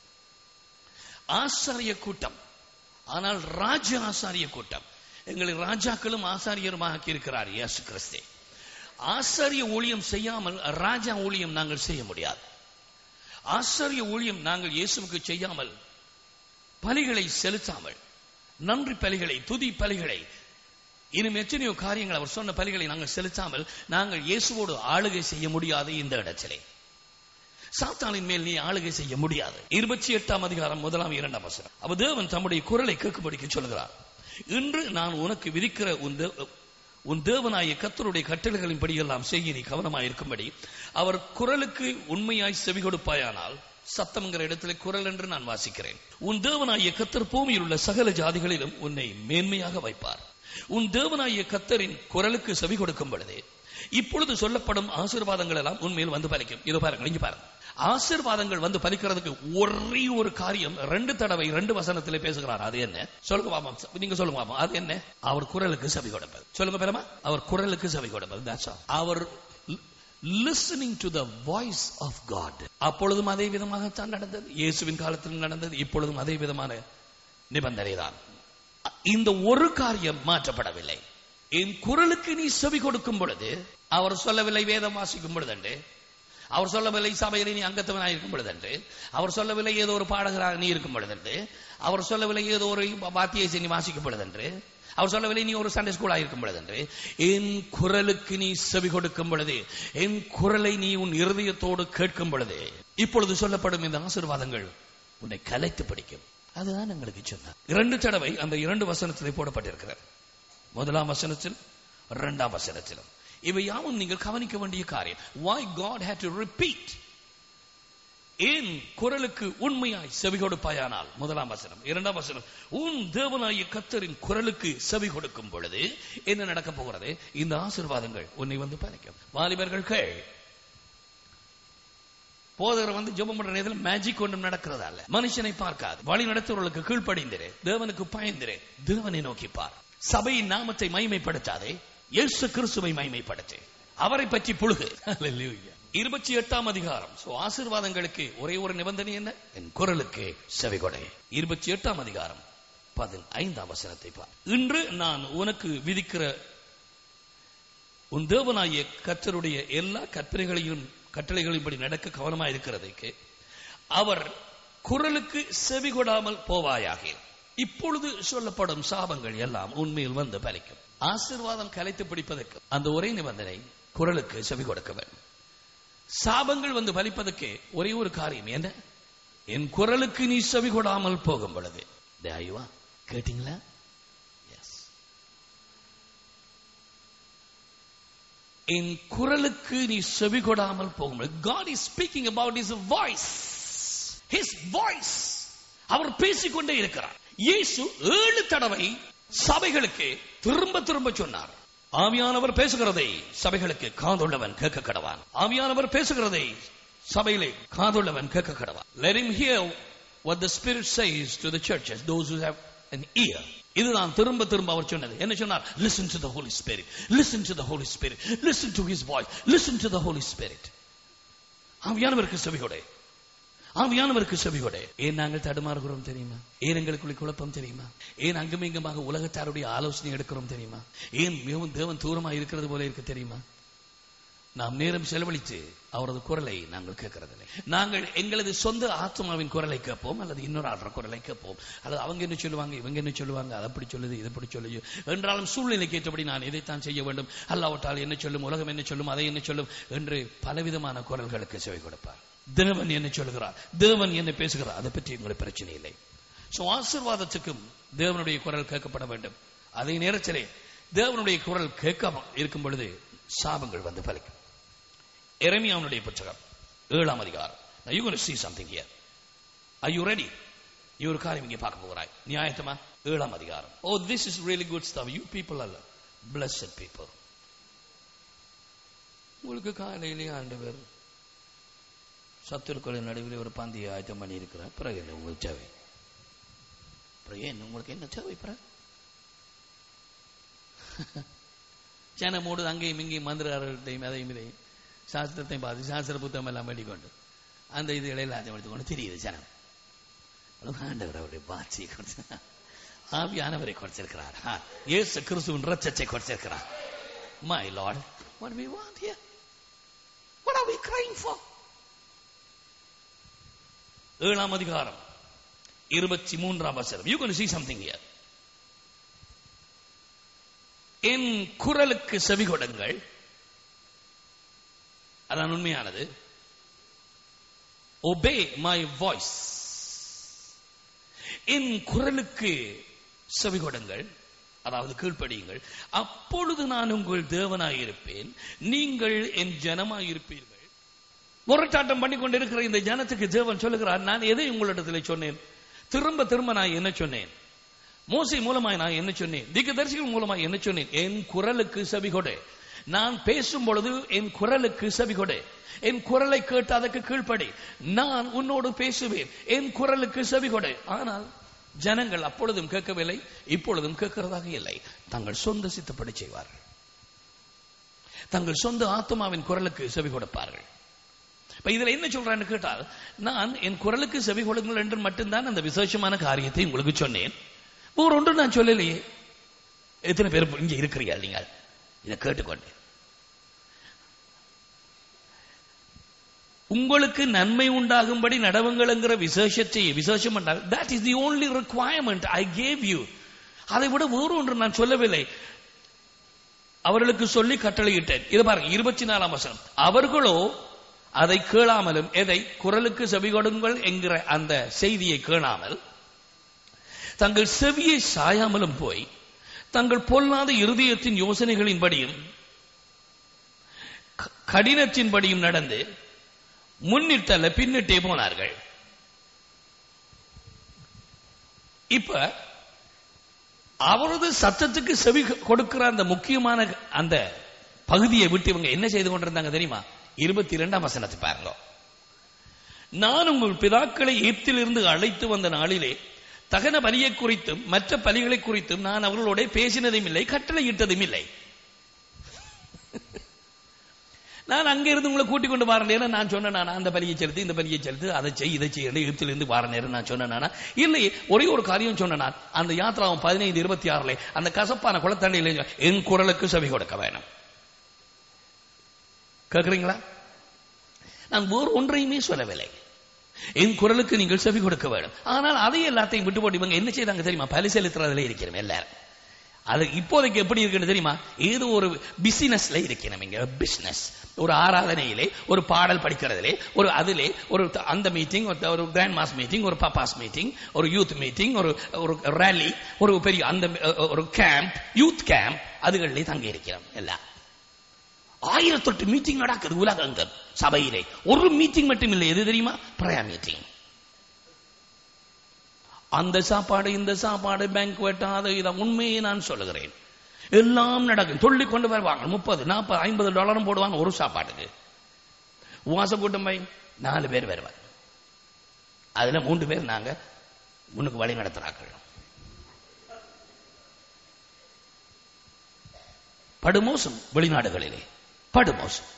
ஆசாரிய கூட்டம் ஆனால் ராஜ ஆசாரிய கூட்டம் எங்களை ராஜாக்களும் ஆசாரியருமாக இருக்கிறார் இயேசு கிறிஸ்தே ஆசாரிய ஊழியம் செய்யாமல் ராஜா ஊழியம் நாங்கள் செய்ய முடியாது ஆசாரிய ஊழியம் நாங்கள் இயேசுவுக்கு செய்யாமல் பலிகளை செலுத்தாமல் நன்றி பலிகளை துதி பலிகளை இன்னும் எத்தனையோ காரியங்கள் அவர் சொன்ன பலிகளை நாங்கள் செலுத்தாமல் நாங்கள் இயேசுவோடு ஆளுகை செய்ய முடியாது இந்த இடத்திலே சாத்தானின் மேல் நீ ஆளுகை செய்ய முடியாது இருபத்தி எட்டாம் அதிகாரம் முதலாம் இரண்டாம் வசனம் அவ தேவன் தம்முடைய குரலை கேட்கும்படிக்கு சொல்கிறார் இன்று நான் உனக்கு விதிக்கிற உன் தேவனாய கத்தருடைய கட்டளைகளின்படி எல்லாம் செய்ய நீ கவனமாயிருக்கும்படி அவர் குரலுக்கு உண்மையாய் செவி கொடுப்பாயானால் சத்தம்ங்கிற இடத்துல குரல் என்று நான் வாசிக்கிறேன் உன் தேவனாய கத்தர் பூமியில் உள்ள சகல ஜாதிகளிலும் உன்னை மேன்மையாக வைப்பார் உன் தேவனாய கத்தரின் குரலுக்கு செவி கொடுக்கும் பொழுது இப்பொழுது சொல்லப்படும் ஆசீர்வாதங்கள் எல்லாம் உண்மையில் வந்து பலிக்கும் இது பாருங்க இங்க பாருங்க ஆசீர்வாதங்கள் வந்து பலிக்கிறதுக்கு ஒரே ஒரு காரியம் ரெண்டு தடவை ரெண்டு வசனத்திலே பேசுகிறார் அது என்ன சொல்லுங்க பாப்பா நீங்க சொல்லுங்க பாப்பா அது என்ன அவர் குரலுக்கு செவி கொடுப்பது சொல்லுங்க பெருமா அவர் குரலுக்கு செவி கொடுப்பது that's all. அவர் listening to the voice of God அப்பொழுதும் அதே விதமாகத்தான் நடந்தது இயேசுவின் காலத்திலும் நடந்தது இப்பொழுதும் அதே விதமான நிபந்தனை தான் இந்த ஒரு காரியம் மாற்றப்படவில்லை என் குரலுக்கு நீ செவி கொடுக்கும் பொழுது அவர் சொல்லவில்லை வேதம் வாசிக்கும் பொழுதன்று அவர் சொல்லவில்லை சபையில் நீ அங்கத்தவனாக இருக்கும் பொழுதன்று அவர் சொல்லவில்லை ஏதோ ஒரு பாடகராக நீ இருக்கும் பொழுதன்று அவர் சொல்லவில்லை ஏதோ ஒரு வாத்தியை நீ வாசிக்கும் பொழுதன்று அவர் சொல்லவில்லை நீ ஒரு சண்டே ஸ்கூலாக இருக்கும் பொழுதன்று என் குரலுக்கு நீ செவி கொடுக்கும் பொழுது என் குரலை நீ உன் இருதயத்தோடு கேட்கும் பொழுது இப்பொழுது சொல்லப்படும் இந்த ஆசீர்வாதங்கள் உன்னை கலைத்து பிடிக்கும் அதுதான் எங்களுக்கு சொன்னார் இரண்டு தடவை அந்த இரண்டு வசனத்திலே போடப்பட்டிருக்கிறது முதலாம் வசனத்தில் இரண்டாம் வசனத்திலும் இவை யாவும் நீங்கள் கவனிக்க வேண்டிய காரியம் why God had to repeat ஏன் குரலுக்கு உண்மையாய் செவி கொடுப்பாயானால் முதலாம் வசனம் இரண்டாம் வசனம் உன் தேவனாய கத்தரின் குரலுக்கு செவி கொடுக்கும் பொழுது என்ன நடக்க போகிறது இந்த ஆசீர்வாதங்கள் உன்னை வந்து பலிக்கும் வாலிபர்கள் கேள் போதகர் வந்து ஜெபம் பண்ற நேரத்தில் மேஜிக் ஒன்றும் நடக்கிறதா இல்ல மனுஷனை பார்க்காது வழி நடத்துவர்களுக்கு கீழ்ப்படிந்திரு தேவனுக்கு பயந்திரு தேவனை நோக்கி பார் சபையின் நாமத்தை மைமைப்படுத்தாதே இயேசு கிறிஸ்துவை மைமைப்படுத்து அவரை பற்றி புழுகு இருபத்தி எட்டாம் அதிகாரம் சோ ஆசீர்வாதங்களுக்கு ஒரே ஒரு நிபந்தனை என்ன என் குரலுக்கு செவி கொடை இருபத்தி எட்டாம் அதிகாரம் பதினைந்தாம் வசனத்தை பார் இன்று நான் உனக்கு விதிக்கிற உன் தேவனாகிய கர்த்தருடைய எல்லா கற்பனைகளையும் கட்டளைகளின்படி நடக்க கவனமாக இருக்கிறதுக்கு அவர் குரலுக்கு செவி கொடாமல் போவாயாக இப்பொழுது சொல்லப்படும் சாபங்கள் எல்லாம் உண்மையில் வந்து பலிக்கும் ஆசீர்வாதம் கலைத்து பிடிப்பதற்கு அந்த ஒரே நிபந்தனை குரலுக்கு செவி கொடுக்க வேண்டும் சாபங்கள் வந்து பலிப்பதற்கு ஒரே ஒரு காரியம் என்ன என் குரலுக்கு நீ செவி கொடாமல் போகும் பொழுது தேவா கேட்டீங்களா எஸ் என் குரலுக்கு நீ செவி கொடாமல் போகும் பொழுது God is speaking about his voice his voice அவர் பேசிக்கொண்டே இருக்கிறார் இயேசு ஏழு தடவை சபைகளுக்கு திரும்ப திரும்ப சொன்னார் ஆவியானவர் பேசுகிறதை சபைகளுக்கு காதுள்ளவன் கேட்க கடவான் ஆவியானவர் பேசுகிறதை சபையிலே காதுள்ளவன் கேட்க கடவான் let him hear what the spirit says to the churches those who have an ear இதுதான் திரும்ப திரும்ப அவர் சொன்னது என்ன சொன்னார் listen to the holy spirit listen to the holy spirit listen to his voice listen to the holy spirit ஆவியானவருக்கு செவிகொடே ஆவியானவருக்கு செவிகொடே ஏன் நாங்கள் தடுமாறுகிறோம் தெரியுமா ஏன் எங்களுக்குள்ள குழப்பம் தெரியுமா ஏன் அங்கும் இங்குமாக உலகத்தாருடைய ஆலோசனை எடுக்கிறோம் தெரியுமா ஏன் மிகவும் தேவன் தூரமா இருக்கிறது போல இருக்கு தெரியுமா நாம் நேரம் செலவழித்து அவரது குரலை நாங்கள் கேட்கறதில்லை நாங்கள் எங்களது சொந்த ஆத்மாவின் குரலை கேட்போம் அல்லது இன்னொரு ஆடுற குரலை கேட்போம் அல்லது அவங்க என்ன சொல்லுவாங்க இவங்க என்ன சொல்லுவாங்க அது அப்படி சொல்லுது இது அப்படி சொல்லுது என்றாலும் சூழ்நிலைக்கு ஏற்றபடி நான் இதைத்தான் செய்ய வேண்டும் அல்லாவிட்டால் என்ன சொல்லும் உலகம் என்ன சொல்லும் அதை என்ன சொல்லும் என்று பலவிதமான குரல்களுக்கு செவி கொடுப்பார் தேவன் என்ன சொல்லுகிறார் தேவன் என்ன பேசுகிறார் அதை பற்றி உங்களுக்கு பிரச்சனை இல்லை சோ ஆசிர்வாதத்துக்கும் தேவனுடைய குரல் கேட்கப்பட வேண்டும் அதே நேரத்திலே தேவனுடைய குரல் கேட்காம இருக்கும் பொழுது சாபங்கள் வந்து பலிக்கும் எரமியாவுடைய புத்தகம் ஏழாம் அதிகாரம் Now you're going to see something here. Are you ready? நீ ஒரு காரியம் இங்கே பார்க்க போகிறாய் நியாயத்தமா ஏழாம் அதிகாரம் oh this is really good stuff you people அல்ல பிளஸ்ட் பீப்புள் உங்களுக்கு காலையிலேயே ஆண்டவர் சத்துருக்களின் நடுவில் ஒரு பந்தியை ஆயத்தம் பண்ணி இருக்கிறார் பிறகு என்ன உங்களுக்கு தேவை பிறகு என்ன உங்களுக்கு என்ன தேவை பிறகு ஜனமோடு அங்கேயும் இங்கேயும் மந்திரத்தையும் அதையும் இதையும் சாஸ்திரத்தையும் பார்த்து சாஸ்திர புத்தகம் எல்லாம் வேண்டிக்கொண்டு அந்த இது எல்லாத்தையும் எடுத்துக்கொண்டு தெரியுது ஜனம் ஆண்டவர் அவருடைய பாட்சியை கொடுத்து ஆவியானவரை கொடுத்திருக்கிறார் இயேசு கிறிஸ்துவின் ரச்சத்தை கொடுத்திருக்கிறார் my Lord what we want here what are we crying for ஏழாம் அதிகாரம் இருபத்தி மூன்றாம் வசனம் you can see something here என் குரலுக்கு செவி கொடுங்கள் அதான் உண்மையானது ஒபே மை வாய்ஸ் என் குரலுக்கு செவி கொடுங்கள் அதாவது கீழ்ப்படியுங்கள் அப்பொழுது நான் உங்கள் தேவனாயிருப்பேன் நீங்கள் என் ஜனமாயிருப்பீர்கள் முரட்டாட்டம் பண்ணி கொண்டிருக்கிற இந்த ஜனத்துக்கு தேவன் சொல்லுகிறார் நான் எதை உங்களிடத்தில் சொன்னேன் திரும்ப திரும்ப நான் என்ன சொன்னேன் மோசை மூலமாய் நான் என்ன சொன்னேன் தீர்க்கதரிசிகள் மூலமாய் என்ன சொன்னேன் என் குரலுக்கு செவி கொடு நான் பேசும் பொழுது என் குரலுக்கு செவி கொடு என் குரலை கேட்டு அதற்கு கீழ்ப்படி நான் உன்னோடு பேசுவேன் என் குரலுக்கு செவி கொடு ஆனால் ஜனங்கள் அப்பொழுதும் கேட்கவில்லை இப்பொழுதும் கேட்கிறதாக இல்லை தங்கள் சொந்த சித்தப்படி செய்வார்கள் தங்கள் சொந்த ஆத்மாவின் குரலுக்கு செவி கொடுப்பார்கள் இப்ப இதுல என்ன சொல்றான்னு கேட்டால் நான் என் குரலுக்கு செவி கொடுங்கள் என்று மட்டும்தான் அந்த விசேஷமான காரியத்தை உங்களுக்கு சொன்னேன் வேற ஒன்று நான் சொல்லலையே எத்தனை பேர் இங்க இருக்கிறீங்க நீங்கள் இதை கேட்டுக்கொண்டு உங்களுக்கு நன்மை உண்டாகும்படி நடவுங்கள்ங்கிற விசேஷத்தை விசேஷம் என்றால் that is the only requirement I gave you அதை விட வேறு ஒன்று நான் சொல்லவில்லை அவர்களுக்கு சொல்லி கட்டளையிட்டேன் இது பாருங்க இருபத்தி நாலாம் வசனம் அவர்களோ அதை கேளாமலும் எதை குரலுக்கு செவி கொடுங்கள் என்கிற அந்த செய்தியை கேளாமல் தங்கள் செவியை சாயாமலும் போய் தங்கள் பொல்லாத இருதயத்தின் யோசனைகளின்படியும் க- கடினத்தின்படியும் நடந்து முன்னிட்டல்ல பின்னிட்டே போனார்கள் இப்ப அவரது சத்தத்துக்கு செவி கொடுக்கிற அந்த முக்கியமான அந்த பகுதியை விட்டு இவங்க என்ன செய்து கொண்டிருந்தாங்க தெரியுமா இருபத்தி இரண்டாம் வசனத்தை பாருங்க நான் உங்கள் பிதாக்களை எகிப்திலிருந்து அழைத்து வந்த நாளிலே தகன பலியை குறித்தும் மற்ற பலிகளை குறித்தும் நான் அவர்களோட பேசினதும் இல்லை கட்டளையிட்டதும் இல்லை நான் அங்க இருந்து உங்களை கூட்டிக் கொண்டு வர நேரம் நான் சொன்னேன் அந்த பலியை செலுத்து இந்த பலியை செலுத்து அதை செய் இதை செய்ய எகிப்தில் இருந்து வர நேரம் நான் சொன்னேன் இல்லை ஒரே ஒரு காரியம் சொன்னேன் நான். அந்த யாத்திராவும் பதினைந்து இருபத்தி ஆறுல அந்த கசப்பான குளத்தண்டையில் என் குரலுக்கு செவி கொடுக்க வேணும் கேக்குறீங்களா நான் வேறு ஒன்றையுமே சொல்லவில்லை என் குரலுக்கு நீங்கள் செவி கொடுக்க வேண்டும் ஆனால் அதை எல்லாத்தையும் விட்டு போட்டு இவங்க என்ன செய்தாங்க தெரியுமா பலி செலுத்துறதுல இருக்கிறோம் எல்லாரும் அது இப்போதைக்கு எப்படி இருக்குன்னு தெரியுமா ஏதோ ஒரு பிசினஸ்ல இருக்கிறோம் இங்க பிசினஸ் ஒரு ஆராதனையிலே ஒரு பாடல் படிக்கிறதுலே ஒரு அதிலே ஒரு த- அந்த மீட்டிங் ஒரு கிராண்ட் மாஸ் மீட்டிங் ஒரு பப்பாஸ் மீட்டிங் ஒரு யூத் மீட்டிங் ஒரு ஒரு ரேலி ஒரு பெரிய அந்த அஹ், ஒரு கேம்ப் யூத் கேம்ப் அதுகளிலே தங்கி இருக்கிறோம் எல்லாம் ஆயிரத்தெட்டு மீட்டிங் நடக்குது உலகங்கள் சபையிலே ஒரு மீட்டிங் மட்டும் இல்லை எது தெரியுமா பிரயா மீட்டிங் அந்த சாப்பாடு இந்த சாப்பாடு பேங்க்வெட் அது இதை உண்மையை நான் சொல்லுகிறேன் எல்லாம் நடக்கும் சொல்லி கொண்டு வருவாங்க முப்பது நாற்பது ஐம்பது டாலரும் போடுவாங்க ஒரு சாப்பாட்டுக்கு உவாச கூட்டம் போய் நாலு பேர் வருவாங்க அதுல மூன்று பேர் நாங்க முன்னுக்கு வழி நடத்துறாக்கள் படுமோசம் வெளிநாடுகளிலே படுமோசம்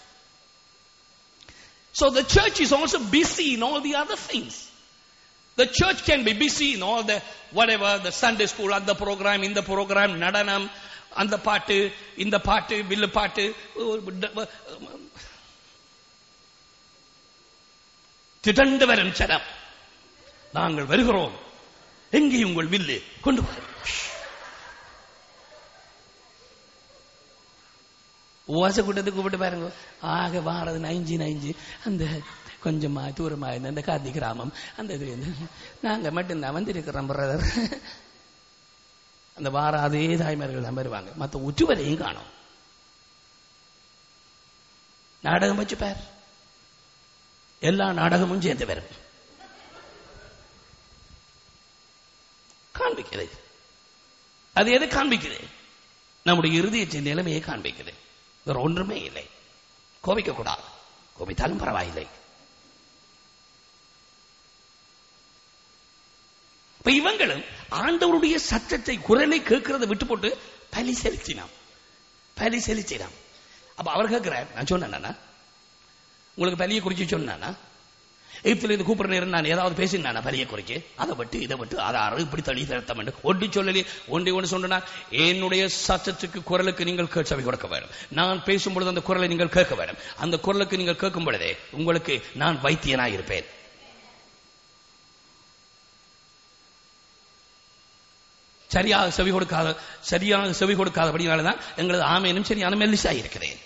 So the church is also busy in all the other things. The church can be busy in all the whatever, the Sunday school, அந்த program, இந்த program, நடனம், அந்த பாட்டு, இந்த பாட்டு, வில்லு பாட்டு, திரண்டு வரும் சனம் நாங்கள் வருகிறோம் எங்கே உங்கள் வில்லு கொண்டு வரும் உவாச கூட்டத்துக்கு கூப்பிட்டு பாருங்க ஆக வாரது நைஞ்சு நைஞ்சு அந்த கொஞ்சமா தூரமா இருந்த அந்த காந்தி கிராமம் அந்த இது இருந்து, நாங்க மட்டும்தான் வந்திருக்கிறோம் பிரதர் அந்த வார அதே தாய்மார்கள் தான் வருவாங்க மத்த உச்சுவரையும் காணும் நாடகம் வச்சு பார் எல்லா நாடகமும் சேர்ந்து வரும் காண்பிக்கிறது அது எதை காண்பிக்குது நம்முடைய இருதயத்தின் நிலைமையை காண்பிக்குது வேற ஒன்றுமே இல்லை கோபிக்க கூடாது கோபித்தாலும் பரவாயில்லை இப்ப இவங்களும் ஆண்டவருடைய சத்தத்தை குரலை கேட்கிறத விட்டு போட்டு பலி செலுத்தினான் பலி செலுத்தினான் அப்ப அவர் கேட்கிறார் நான் சொன்னேன்னா உங்களுக்கு பலியை குறிச்சு சொன்னானா எகிப்தில் இருந்து கூப்பிடுற நேரம் நான் ஏதாவது பேசினானா பலியை குறிச்சு அதை விட்டு இதை விட்டு அதை அறு இப்படி தள்ளி திருத்தம் என்று ஒன்று சொல்லலே ஒன்றே ஒன்று சொன்னா என்னுடைய சத்தத்துக்கு குரலுக்கு நீங்கள் கே- செவி கொடுக்க வேண்டும் நான் பேசும் பொழுது அந்த குரலை நீங்கள் கேட்க வேண்டும் அந்த குரலுக்கு நீங்கள் கேட்கும் பொழுதே உங்களுக்கு நான் வைத்தியனாய் இருப்பேன் சரியாக செவி கொடுக்காத சரியாக செவி கொடுக்காதபடினால்தான் எங்களது ஆமேனும் சரியான மெல்லிசா இருக்கிறேன்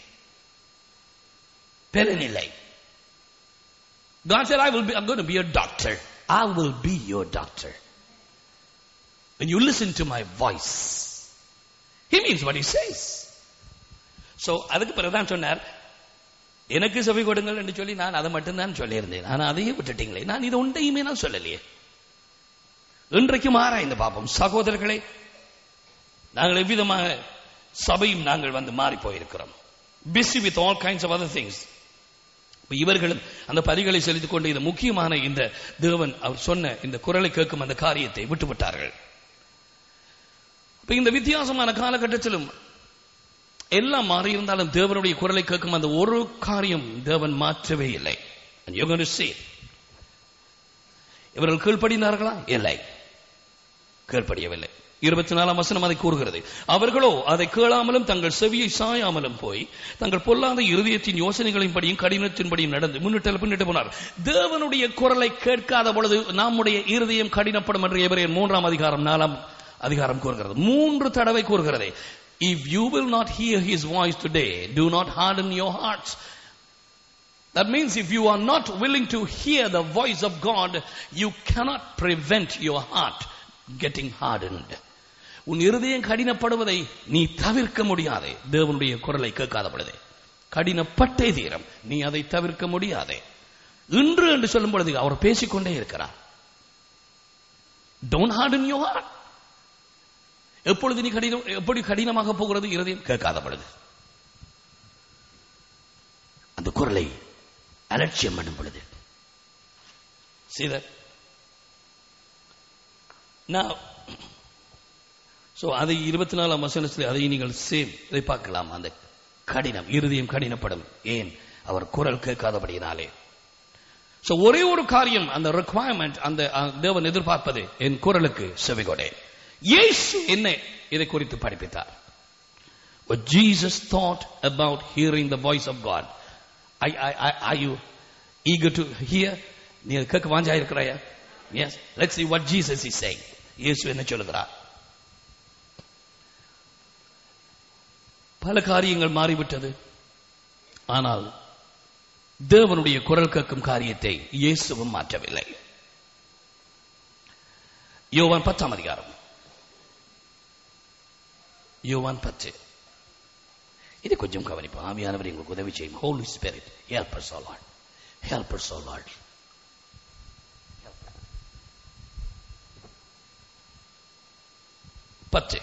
பெருநிலை God said, I will be, I'm going to be a doctor. I will be your doctor. When you listen to my voice, he means what he says so அதுக்கு பிறகுதான் சொன்னார் எனக்கு செவி கொடுங்கள் என்று சொல்லி நான் அதை மட்டும்தான் சொல்லியிருந்தேன் ஆனா அதையே விட்டுட்டீங்களே நான் இது ஒன்றையுமே நான் சொல்லலையே இன்றைக்கும் ஆராய்ந்து பார்ப்போம் சகோதரர்களே நாங்கள் எவ்விதமாக சபையும் நாங்கள் வந்து மாறி போயிருக்கிறோம் busy with all kinds of other things இவர்களும் அந்த பரிகளை செலுத்திக் கொண்டு இந்த முக்கியமான இந்த தேவன் அவர் சொன்ன இந்த குரலை கேட்கும் அந்த காரியத்தை விட்டுவிட்டார்கள் இப்ப இந்த வித்தியாசமான காலகட்டத்திலும் எல்லாம் மாறி இருந்தாலும் தேவனுடைய குரலை கேட்கும் அந்த ஒரு காரியம் தேவன் மாற்றவே இல்லை And you're going to see it. இவர்கள் கீழ்ப்படினார்களா இல்லை கீழ்ப்படியவில்லை இருபத்தி நாலாம் வசனம் அதை கூறுகிறது அவர்களோ அதை கேளாமலும் தங்கள் செவியை சாயாமலும் போய் தங்கள் பொல்லாத இருதயத்தின் யோசனைகளின்படியும் கடினத்தின்படியும் நடந்து முன்னிட்டு பின்னிட்டு போனார் தேவனுடைய குரலை கேட்காத பொழுது நம்முடைய இருதயம் கடினப்படும் என்று எவரையர் மூன்றாம் அதிகாரம் நாலாம் அதிகாரம் கூறுகிறது மூன்று தடவை கூறுகிறது if you will not hear his voice today do not harden your hearts that means if you are not willing to hear the voice of god you cannot prevent your heart getting hardened உன் இருதயம் கடினப்படுவதை நீ தவிர்க்க முடியாதே தேவனுடைய குரலை கேட்காத பொழுதே கடினப்பட்டே தீரம் நீ அதை தவிர்க்க முடியாதே இன்று என்று சொல்லும் பொழுது அவர் பேசிக்கொண்டே இருக்கிறார் டோன்ட் ஹார்டன் யோர் ஹார்ட் எப்பொழுது நீ கடினம் எப்படி கடினமாக போகிறது இருதயம் கேட்காத பொழுது அந்த குரலை அலட்சியம் பண்ணும் பொழுது சீதர் நான் சோ அதை இருபத்தி நாலாம் வசனத்தில் அதை நீங்கள் சேம் இதை பார்க்கலாம் அந்த கடினம் இருதயம் கடினப்படும் ஏன் அவர் குரல் கேட்காதபடியினாலே சோ ஒரே ஒரு காரியம் அந்த ரெக்குவயர்மெண்ட் அந்த அஹ், தேவன் எதிர்பார்ப்பது என் குரலுக்கு செவிகொடே இயேசு என்ன இதை குறித்து படிப்பித்தார் What Jesus thought about hearing the voice of God. I, I, I, are you eager to hear? நீ அதை கேட்க வாஞ்சா இருக்கிறாயா Yes. Let's see what Jesus is saying. இயேசு என்ன சொல்லுகிறார் பல காரியங்கள் மாறிவிட்டது ஆனால் தேவனுடைய குரல் கேட்கும் காரியத்தை இயேசுவும் மாற்றவில்லை யோவான் பத்தாம் அதிகாரம் யோவான் பத்து இது கொஞ்சம் கவனிப்போம் ஆவியானவர் எங்களுக்கு உதவி செய்யும் holy spirit help us all Lord help us all Lord பத்து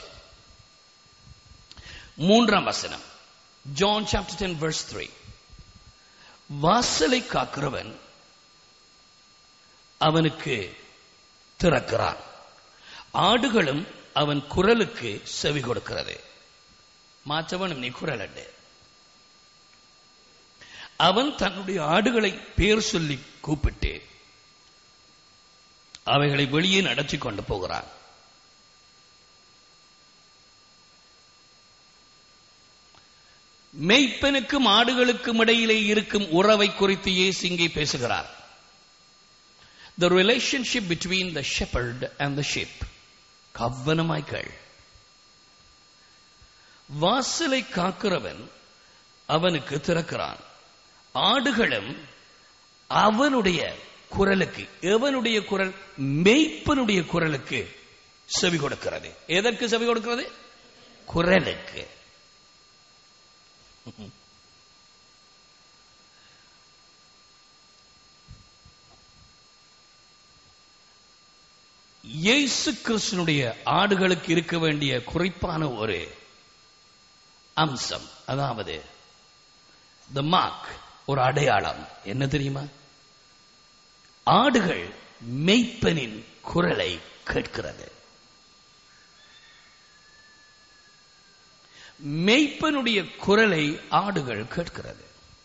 மூன்றாம் வசனம் John chapter ten verse three வாசலை காக்கிறவன் அவனுக்கு திறக்கிறான் ஆடுகளும் அவன் குரலுக்கு செவி கொடுக்கிறது மாற்றவனும் நீ குரல் அண்டு அவன் தன்னுடைய ஆடுகளை பேர் சொல்லி கூப்பிட்டு அவைகளை வெளியே நடத்தி கொண்டு போகிறான் மெய்ப்பனுக்கும் ஆடுகளுக்கும் இடையிலே இருக்கும் உறவை குறித்து இயேசு இங்கே பேசுகிறார் the relationship between the shepherd and the sheep கவனமாய் கேள் வாசலை காக்கிறவன் அவனுக்கு திறக்கிறான் ஆடுகளும் அவனுடைய குரலுக்கு எவனுடைய குரல் மெய்ப்பனுடைய குரலுக்கு செவி கொடுக்கிறது எதற்கு செவி கொடுக்கிறது குரலுக்கு இயேசு கிறிஸ்தனுடைய ஆடுகளுக்கு இருக்க வேண்டிய குறிப்பான ஒரு அம்சம் அதாவது த மார்க் ஒரு அடையாளம் என்ன தெரியுமா ஆடுகள் மெய்ப்பனின் குரலை கேட்கிறது மெய்ப்பனுடைய குரலை ஆடுகள் கேட்கிறது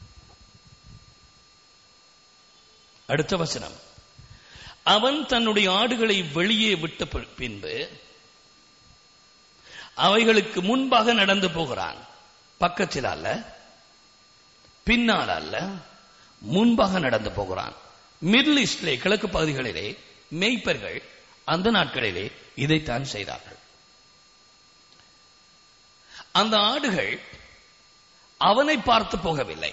அடுத்த வசனம் அவன் தன்னுடைய ஆடுகளை வெளியே விட்ட பி- பின்பு அவைகளுக்கு முன்பாக நடந்து போகிறான் பக்கத்தில் அல்ல பின்னால் அல்ல முன்பாக நடந்து போகிறான் மிடில் ஈஸ்டிலே கிழக்கு பகுதிகளிலே மேய்ப்பர்கள் அந்த நாட்களிலே இதைத்தான் செய்தார்கள் அந்த ஆடுகள் அவனை பார்த்து போகவில்லை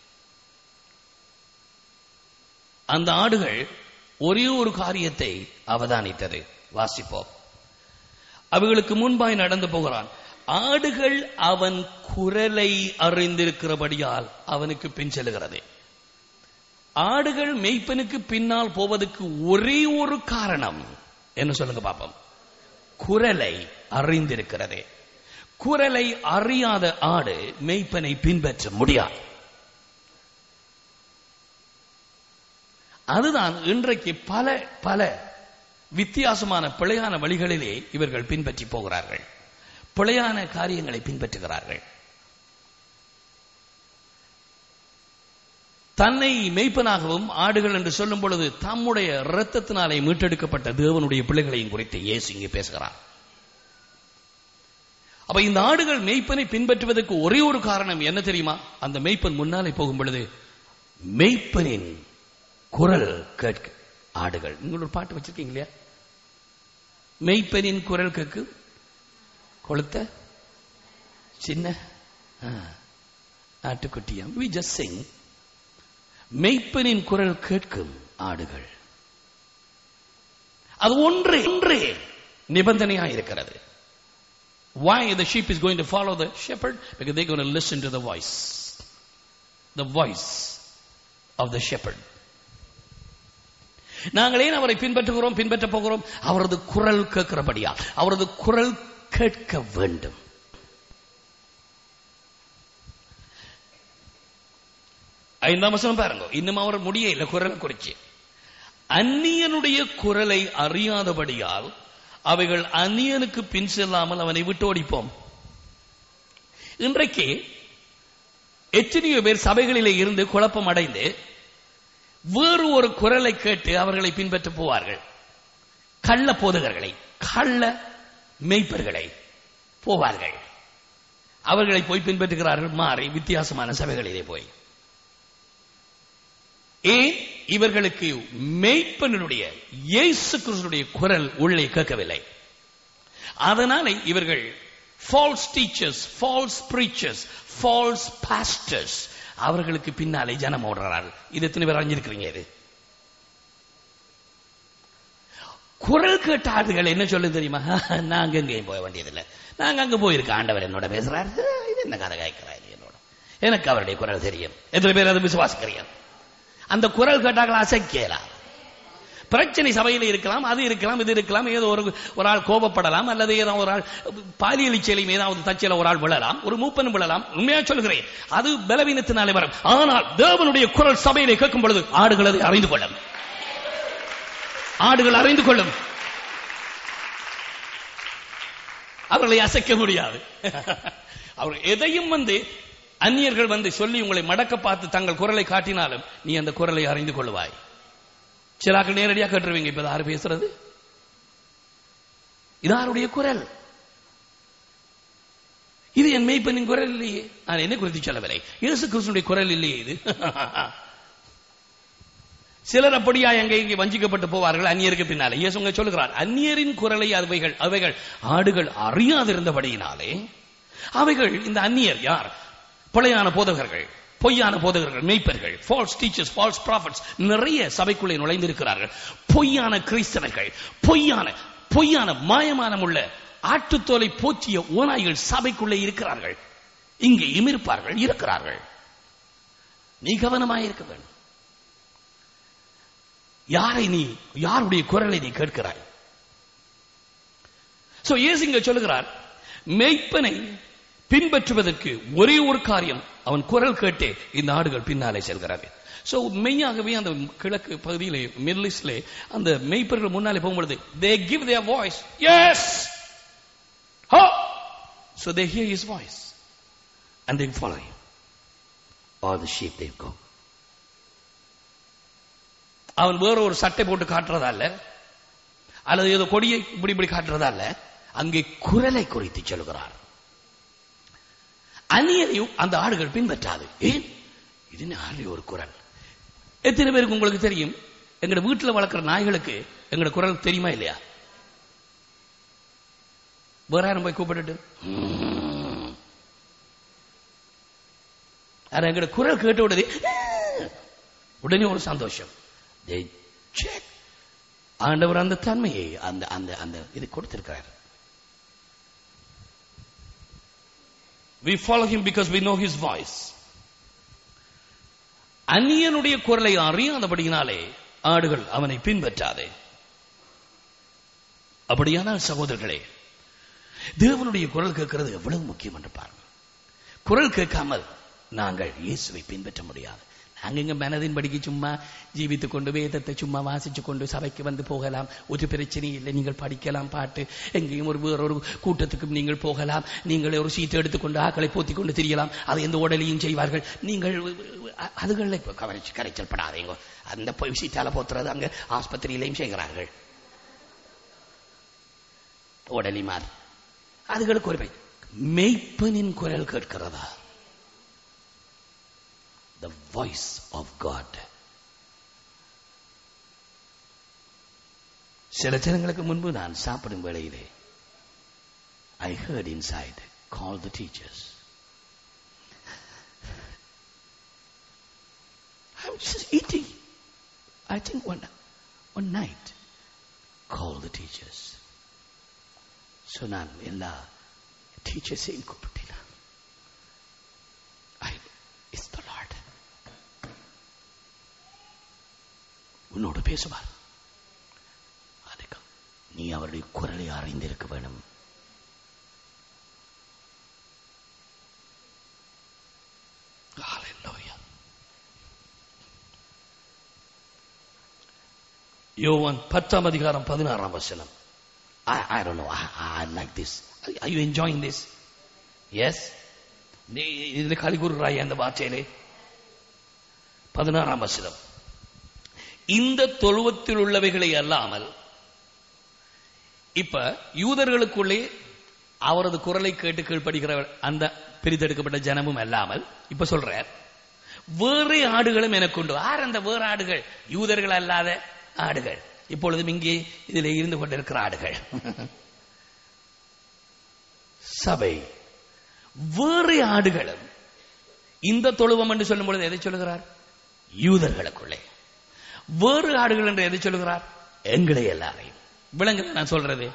அந்த ஆடுகள் ஒரே ஒரு காரியத்தை அவதானித்தது வாசிப்போம் அவைகளுக்கு முன்பாய் நடந்து போகிறான் ஆடுகள் அவன் குரலை அறிந்திருக்கிறபடியால் அவனுக்கு பின் செல்லுகிறது ஆடுகள் மெய்ப்பனுக்கு பின்னால் போவதற்கு ஒரே ஒரு காரணம் என்ன சொல்லுங்க பாப்போம் குரலை அறிந்திருக்கிறது குரலை அறியாத ஆடு மெய்ப்பனை பின்பற்ற முடியாது அதுதான் இன்றைக்கு பல பல வித்தியாசமான பிழையான வழிகளிலே இவர்கள் பின்பற்றி போகிறார்கள் பிழையான காரியங்களை பின்பற்றுகிறார்கள் தன்னை மெய்ப்பனாகவும் ஆடுகள் என்று சொல்லும் பொழுது தம்முடைய இரத்தத்தினாலே மீட்டெடுக்கப்பட்ட தேவனுடைய பிள்ளைகளையும் குறித்து இயேசு இங்கே பேசுகிறார் அப்ப இந்த ஆடுகள் மெய்ப்பனை பின்பற்றுவதற்கு ஒரே ஒரு காரணம் என்ன தெரியுமா அந்த மெய்ப்பன் முன்னாலே போகும் பொழுது மெய்ப்பனின் குரல் கேட்க ஆடுகள் நீங்கள் ஒரு பாட்டு வச்சிருக்கீங்க இல்லையா மெய்ப்பனின் குரல் கேட்கு கொளுத்த சின்ன ஆ, ஆட்டுக்குட்டியம் வி ஜஸ்ட் சிங் மெய்ப்பனின் குரல் கேட்கும் ஆடுகள் அது ஒன்றே ஒன்றே நிபந்தனையா இருக்கிறது why the sheep is going to follow the shepherd because they're going to listen to the voice the voice of the shepherd நாங்கள் ஏன் அவரை பின்பற்றுகிறோம் பின்பற்ற போகிறோம் அவரது குரல் கேட்கிறபடியா அவரது குரல் கேட்க வேண்டும் ஐந்தாம் வசனம் பாருங்க இன்னும் அவர் முடியல குரல் குறிச்சு அந்நியனுடைய குரலை அறியாதபடியால் அவைகள் அந்நியனுக்கு பின் செல்லாமல் அவனை விட்டு ஓடிப்போம் இன்றைக்கு எத்தனையோ பேர் சபைகளிலே இருந்து குழப்பம் அடைந்து வேறு ஒரு குரலை கேட்டு அவர்களை பின்பற்ற போவார்கள் கள்ள போதகர்களை கள்ள மெய்ப்பர்களை போவார்கள் அவர்களை போய் பின்பற்றுகிறார்கள் மாறி வித்தியாசமான சபைகளிலே போய் ஏன் இவர்களுக்கு மெய்ப்பனுடைய இயேசு கிறிஸ்துடைய குரல் உள்ளே கேட்கவில்லை அதனால இவர்கள் false teachers false preachers false pastors அவர்களுக்கு பின்னாலே ஜனம் ஓடுறார்கள் இது எத்தனை பேர் அறிஞ்சிருக்கிறீங்க இது குரல் கேட்ட ஆடுகள் என்ன சொல்லுது தெரியுமா நாங்க எங்கேயும் போக வேண்டியதில்லை நாங்க அங்க போயிருக்க ஆண்டவர் என்னோட பேசுறாரு இது என்ன கதை காய்க்கிறாரு என்னோட எனக்கு அவருடைய குரல் தெரியும் எத்தனை பேர் அதை விசுவாசிக்கிறீங்க அந்த குரல் கேட்டார்கள் அசைக்கலாம் பிரச்சனை சபையில் இருக்கலாம் அது இருக்கலாம் இது இருக்கலாம் ஏதோ ஒரு ஒரு ஆள் கோபப்படலாம் அல்லது ஏதோ ஒரு ஆள் பாலியல் இச்சையிலும் ஏதாவது தச்சையில ஒரு ஆள் விழலாம் ஒரு மூப்பன் விழலாம் உண்மையா சொல்கிறேன் அது பலவீனத்தினாலே வரும் ஆனால் தேவனுடைய குரல் சபையிலே கேட்கும் பொழுது ஆடுகள் அதை அறிந்து கொள்ளும் ஆடுகள் அறிந்து கொள்ளும் அவர்களை அசைக்க முடியாது அவர் எதையும் வந்து அந்நியர்கள் வந்து சொல்லி உங்களை மடக்க பார்த்து தங்கள் குரலை காட்டினாலும் நீ அந்த குரலை அறிந்து கொள்வாய் சிலாக்கள் நேரடியாக கேட்டுருவீங்க இப்ப யாரு பேசுறது இது யாருடைய குரல் இது என் மெய்ப்பனின் குரல் இல்லையே நான் என்ன குறித்து சொல்லவில்லை இயேசு கிறிஸ்துடைய குரல் இல்லையே இது சிலர் அப்படியா எங்க இங்கே வஞ்சிக்கப்பட்டு போவார்கள் அந்நியருக்கு பின்னாலே இயேசு உங்க சொல்லுகிறார் அந்நியரின் குரலை அவைகள் அவைகள் ஆடுகள் அறியாதிருந்தபடியினாலே அவைகள் இந்த அந்நியர் யார் பிழையான போதகர்கள் பொய்யான போதகர்கள் மெய்ப்பர்கள் ஃபால்ஸ் டீச்சர்ஸ் ஃபால்ஸ் ப்ராஃபிட்ஸ் நிறைய சபைக்குள்ளே நுழைந்திருக்கிறார்கள் பொய்யான கிறிஸ்தவர்கள் பொய்யான பொய்யான மாயமானம் உள்ள ஆட்டுத்தோலை போற்றிய ஓநாய்கள் சபைக்குள்ளே இருக்கிறார்கள் இங்கேயும் இருப்பார்கள் இருக்கிறார்கள் நீ கவனமாயிருக்க வேண்டும் யாரை நீ யாருடைய குரலை நீ கேட்கிறாய் சோ இயேசு இங்க சொல்லுகிறார் மெய்ப்பனை பின்பற்றுவதற்கு ஒரே ஒரு காரியம் அவன் குரல் கேட்டே இந்த ஆடுகள் பின்னாலே செல்கிறார்கள் சோ மெய்யாகவே அந்த கிழக்கு பகுதியிலே மிடில் அந்த மெய்ப்பர்கள் முன்னாலே போகும்பொழுது they give their voice as ஹோ so they hear his voice and they follow him all the sheep they go அவன் வேற ஒரு சட்டை போட்டு காட்டுறதா இல்ல அல்லது ஏதோ கொடியை இப்படி இப்படி காட்டுறதா இல்ல அங்கே குரலை குறித்து சொல்கிறார் அந்நியரையும் அந்த ஆடுகள் பின்பற்றாது ஏன் இது ஆறு ஒரு குரல் எத்தனை பேருக்கு உங்களுக்கு தெரியும் எங்கட வீட்டுல வளர்க்குற நாய்களுக்கு எங்கட குரல் தெரியுமா இல்லையா வேற யாரும் போய் கூப்பிட்டுட்டு "ம்ம்." ஆனா எங்கட குரல் கேட்ட உடனே உடனே ஒரு சந்தோஷம் They check. ஆண்டவர் அந்த தன்மையை அந்த அந்த அந்த இது கொடுத்திருக்கிறார் we follow him because we know his voice அந்நியனுடைய குரலை அறியாதபடியினாலே ஆடுகள் அவனை பின்பற்றாதே அப்படியானால் சகோதரர்களே தேவனுடைய குரல் கேட்கிறது எவ்வளவு முக்கியம் என்று பாருங்கள் குரல் கேட்காமல் நாங்கள் இயேசுவை பின்பற்ற முடியாது நாங்க இங்க மனதின் படிக்கு சும்மா ஜீவித்துக் கொண்டு வேதத்தை சும்மா வாசிச்சு கொண்டு சபைக்கு வந்து போகலாம் ஒரு பிரச்சனையும் இல்லை நீங்கள் படிக்கலாம் பாட்டு எங்கேயும் ஒரு வேறொரு கூட்டத்துக்கும் நீங்கள் போகலாம் நீங்கள் ஒரு சீட்டை எடுத்துக்கொண்டு ஆக்களை போத்திக் கொண்டு திரியலாம் அதை எந்த உடலையும் செய்வார்கள் நீங்கள் அ- அதுகளில் இப்ப கவனிச்சு கரைச்சல் படாதீங்க அந்த போய் சீட்டால போத்துறது அங்க ஆஸ்பத்திரியிலையும் செய்கிறார்கள் உடலி மாதிரி அதுகளுக்கு ஒரு பெயர். மெய்ப்பனின் குரல் கேட்கிறதா the voice of God சில தினங்களுக்கு முன்பு நான் சாப்பிடும் வேளையிலே I heard inside call the teachers I was just eating I think one one night call the teachers so நான் எல்லா டீச்சர்ஸையும் கூப்பிட்டேன் I it's the Lord உன்னோடு பேசுவார் அதுக்கு நீ அவருடைய குரலை அறிந்திருக்க வேணும் Hallelujah. யோவான் பத்தாம் அதிகாரம் பதினாறாம் வசனம் I, I don't know. I, I like this. Are, are you enjoying this? Yes? நீ இதுல களி கூறுறாய் அந்த வார்த்தையிலே பதினாறாம் வசனம் இந்த தொழுவத்தில் உள்ளவைகளை அல்லாமல் இப்ப யூதர்களுக்குள்ளே அவரது குரலை கேட்டு கீழ்ப்படுகிற அந்த பிரித்தெடுக்கப்பட்ட ஜனமும் அல்லாமல் இப்ப சொல்றார் வேறு ஆடுகளும் எனக்கு உண்டு ஆர் அந்த வேறு ஆடுகள் யூதர்கள் அல்லாத ஆடுகள் இப்பொழுதும் இங்கே இதில் இருந்து கொண்டிருக்கிற ஆடுகள் சபை வேறு ஆடுகளும் இந்த தொழுவம் என்று சொல்லும் பொழுது எதை சொல்லுகிறார் யூதர்களுக்குள்ளே வேறு ஆடுகள் என்று எதை சொல்லுகிறார் எங்களை எல்லாரையும் விளங்குது நான் சொல்றது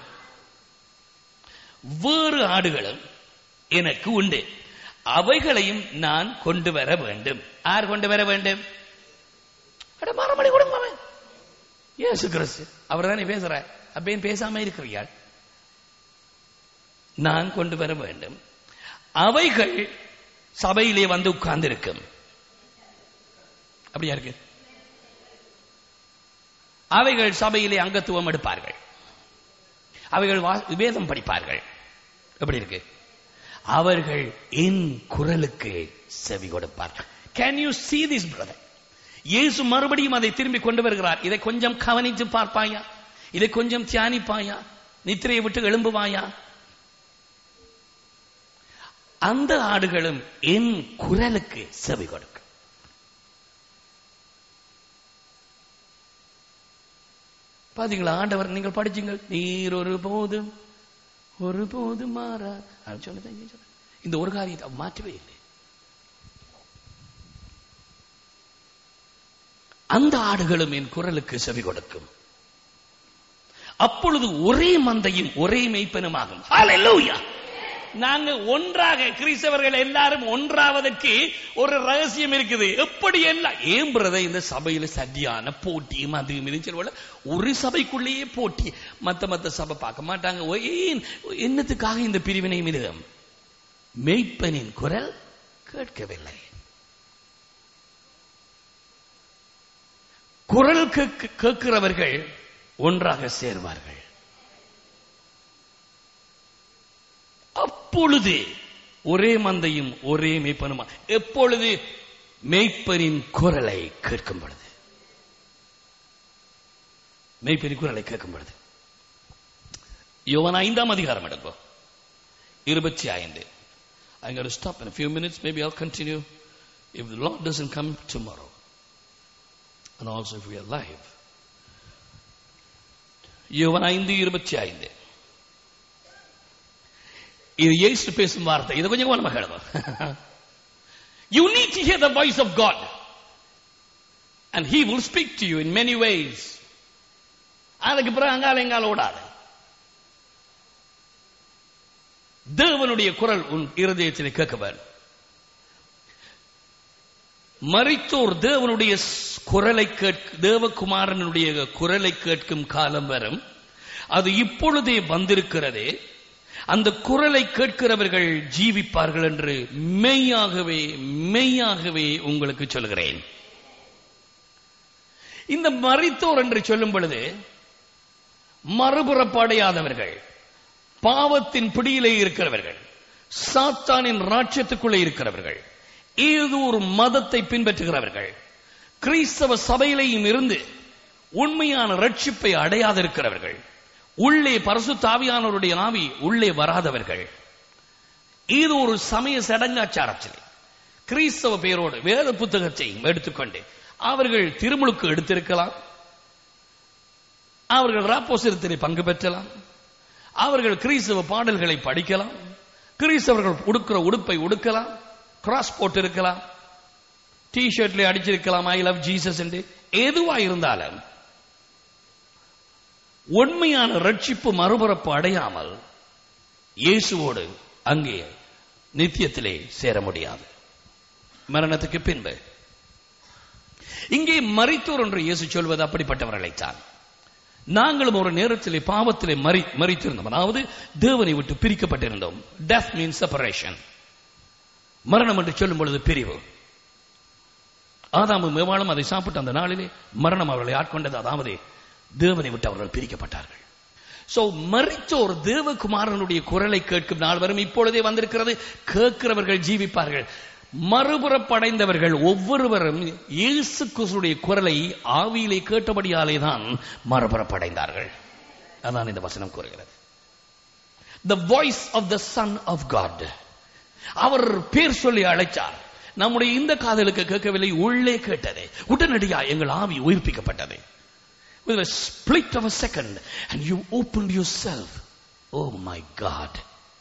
வேறு ஆடுகளும் எனக்கு உண்டு அவைகளையும் நான் கொண்டு வர வேண்டும் யார் கொண்டு வர வேண்டும் அட மறுமொழி கொடுங்க அவன் இயேசு கிறிஸ்து அவர் தானே பேசுறார் அப்பேன் பேசாம இருக்கிறீர்கள் நான் கொண்டு வர வேண்டும் அவைகள் சபையிலே வந்து உட்கார்ந்திருக்கும் அப்படியா இருக்கு அவைகள் சபையிலே அங்கத்துவம் எடுப்பார்கள் அவைகள் வா- வேதம் படிப்பார்கள் எப்படி இருக்கு அவர்கள் என் குரலுக்கு செவி கொடுப்பார்கள் can you see this brother இயேசு மறுபடியும் அதை திரும்பி கொண்டு வருகிறார் இதை கொஞ்சம் கவனித்து பார்ப்பாயா இதை கொஞ்சம் தியானிப்பாயா நித்திரையை விட்டு எழும்புவாயா அந்த ஆடுகளும் என் குரலுக்கு செவி கொடுக்கும் பாத்தீங்களா ஆண்டவர் நீங்கள் படிச்சீங்கள் நீர் ஒரு போதும் ஒரு போதும் மாறா அப்படின்னு சொன்னதை இங்கே சொன்னார். இந்த ஒரு காரியத்தை அவர் மாற்றவே இல்லை அந்த ஆடுகளும் என் குரலுக்கு செவி கொடுக்கும் அப்பொழுது ஒரே மந்தையும் ஒரே மெய்ப்பனுமாகும் Hallelujah. நாங்க ஒன்றாக கிறிஸ்தவர்கள் எல்லாரும் ஒன்றாவதற்கு ஒரு ரகசியம் இருக்குது எப்படி எல்லாம் ஏன் பிரதர் இந்த சபையில சரியான போட்டியும் அது இதுன்னு சொல்லுவோம்ல, ஒரு சபைக்குள்ளேயே போட்டி மத்த மத்த சபை பார்க்க மாட்டாங்க ஓ, ஏன் என்னத்துக்காக இந்த பிரிவினை மிருகம் மெய்ப்பனின் குரல் கேட்கவில்லை குரல் கேட்க- கேட்கிறவர்கள் ஒன்றாக சேர்வார்கள் அப்பொழுது ஒரே மந்தையும் ஒரே மெய்ப்பனுமா எப்பொழுது மெய்ப்பனின் குரலை கேட்கும் பொழுது மெய்ப்பனின் குரலை கேட்கும் பொழுது யோவான் ஐந்தாம் அதிகாரம் எடுப்போம் இருபத்தி ஐந்து I'm going to stop in a few minutes. Maybe I'll continue if the Lord doesn't come tomorrow. And also if we are live. யோவான் ஐந்து இருபத்தி ஐந்து இது இயேசு பேசும் வார்த்தை இதை கொஞ்சம் கவனமா கேளுங்க you need to hear the voice of God and he will speak to you in many ways அதுக்கு பிறகு அங்கால எங்கால ஓடாது தேவனுடைய குரல் உன் இருதயத்தில் கேட்க வேண்டும் மரித்தோர் தேவனுடைய ஸ்- குரலை கேட்க தேவகுமாரனுடைய குரலை கேட்கும் காலம் வரும் அது இப்பொழுதே வந்திருக்கிறதே அந்த குரலை கேட்கிறவர்கள் ஜீவிப்பார்கள் என்று மெய்யாகவே மெய்யாகவே உங்களுக்கு சொல்கிறேன் இந்த மரித்தோர் என்று சொல்லும் பொழுது மறுபுறப்படையாதவர்கள் பாவத்தின் பிடியிலே இருக்கிறவர்கள் சாத்தானின் ராட்சியத்துக்குள்ளே இருக்கிறவர்கள் ஏதோ ஒரு மதத்தை பின்பற்றுகிறவர்கள் கிறிஸ்தவ சபையிலேயும் இருந்து உண்மையான ரட்சிப்பை அடையாதிருக்கிறவர்கள் உள்ளே பரசுத்தாவியானவருடைய ஆவி உள்ளே வராதவர்கள் இது ஒரு சமய சடங்காச்சாரத்தில் கிறிஸ்தவ பேரோடு வேத புத்தகத்தையும் எடுத்துக்கொண்டு அவர்கள் திருமுழுக்கு எடுத்திருக்கலாம் அவர்கள் ராப்போசிரத்திலே பங்கு பெற்றலாம் அவர்கள் கிறிஸ்தவ பாடல்களை படிக்கலாம் கிறிஸ்தவர்கள் உடுக்கிற உடுப்பை உடுக்கலாம் கிராஸ் போட்டு இருக்கலாம் டி ஷர்ட்ல அடிச்சிருக்கலாம் ஐ லவ் ஜீசஸ் என்று எதுவா இருந்தாலும் உண்மையான ரட்சிப்பு மறுபரப்பு அடையாமல் இயேசுவோடு அங்கே நித்தியத்திலே சேர முடியாது மரணத்துக்கு பின்பு இங்கே மரித்தோர் என்று இயேசு சொல்வது அப்படிப்பட்டவர்களைத்தான் நாங்களும் ஒரு நேரத்திலே பாவத்திலே மறி மறித்திருந்தோம் அதாவது தேவனை விட்டு பிரிக்கப்பட்டிருந்தோம் டெத் மீன்ஸ் செப்பரேஷன் மரணம் என்று சொல்லும் பொழுது பிரிவு ஆதாமும் மேவாளும் அதை சாப்பிட்ட அந்த நாளிலே மரணம் அவர்களை ஆட்கொண்டது அதாவது தேவனை விட்டு அவர்கள் பிரிக்கப்பட்டார்கள் சோ மரித்தோர் தேவகுமாரனுடைய குரலை கேட்கும் நாள் வரும் இப்பொழுதே வந்திருக்கிறது கேட்கிறவர்கள் ஜீவிப்பார்கள் மறுபுறப்படைந்தவர்கள் ஒவ்வொருவரும் இயேசு கிறிஸ்துடைய குரலை ஆவியிலே கேட்டபடியாலே தான் மறுபுறப்படைந்தார்கள் அதான் இந்த வசனம் கூறுகிறது the voice of the son of god அவர் பேர் சொல்லி அழைச்சார் நம்முடைய இந்த காதலுக்கு கேட்கவில்லை உள்ளே கேட்டது உடனடியா எங்கள் ஆவி உயிர்ப்பிக்கப்பட்டது with a split of a second and you opened yourself oh my god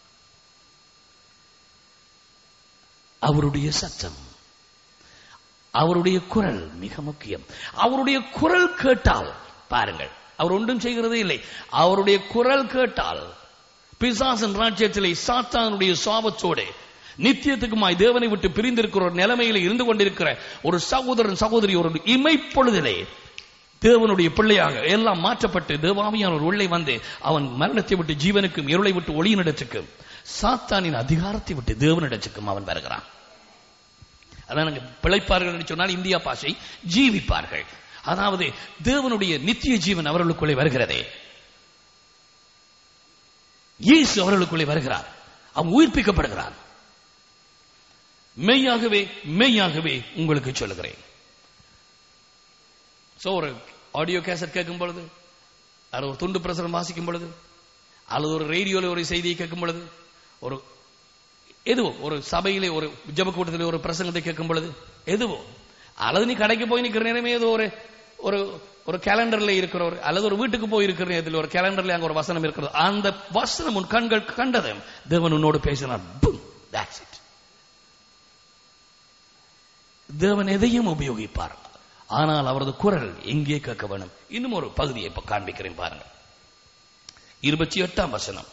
அவருடைய சத்தம் அவருடைய குரல் மிக முக்கியம் அவருடைய குரல் கேட்டால் பாருங்கள் அவர் ஒன்றும் செய்கிறதே இல்லை அவருடைய குரல் கேட்டால் பிசாசன் ராஜ்யத்திலே சாத்தானுடைய சாபத்தோடு நித்தியத்துக்குமாய் தேவனை விட்டு பிரிந்திருக்கிற ஒரு நிலைமையில இருந்து கொண்டிருக்கிற ஒரு சகோதரன் சகோதரி ஒரு இமைப்பொழுதிலே தேவனுடைய பிள்ளையாக எல்லாம் மாற்றப்பட்டு தேவாமியானவர் உள்ளே வந்து அவன் மரணத்தை விட்டு ஜீவனுக்கும் இருளை விட்டு ஒளியினிடத்துக்கும் சாத்தானின் அதிகாரத்தை விட்டு தேவனிடத்துக்கும் அவன் வருகிறான் அதான் அங்க பிழைப்பார்கள் என்று சொன்னால் இந்தியா பாஷை ஜீவிப்பார்கள் அதாவது தேவனுடைய நித்திய ஜீவன் அவர்களுக்குள்ளே வருகிறதே இயேசு அவர்களுக்குள்ளே வருகிறார் அவன் உயிர்ப்பிக்கப்படுகிறான் மெய்யாகவே மெய்யாகவே உங்களுக்கு சொல்லுகிறேன் சோ ஒரு ஆடியோ கேசட் கேட்கும் பொழுது அல்லது ஒரு துண்டு பிரசுரம் வாசிக்கும் பொழுது அல்லது ஒரு ரேடியோல ஒரு செய்தியை கேட்கும் பொழுது ஒரு எதுவோ ஒரு சபையிலே ஒரு ஜப கூட்டத்தில் ஒரு பிரசங்கத்தை கேட்கும் பொழுது எதுவோ அல்லது நீ கடைக்கு போய் நிக்கிற நேரமே ஏதோ ஒரு ஒரு ஒரு கேலண்டர்ல இருக்கிற ஒரு அல்லது ஒரு வீட்டுக்கு போய் இருக்கிற நேரத்தில் ஒரு கேலண்டர்ல அங்க ஒரு வசனம் இருக்கிறது அந்த வசனம் உன் கண்கள் கண்டது தேவன் உன்னோடு பேசினார் Boom. That's it. தேவன் எதையும் உபயோகிப்பார் ஆனால் அவரது குரல் எங்கே கேட்க வேணும் இன்னும் ஒரு பகுதியை இப்ப காண்பிக்கிறேன் பாருங்க இருபத்தி எட்டாம் வசனம்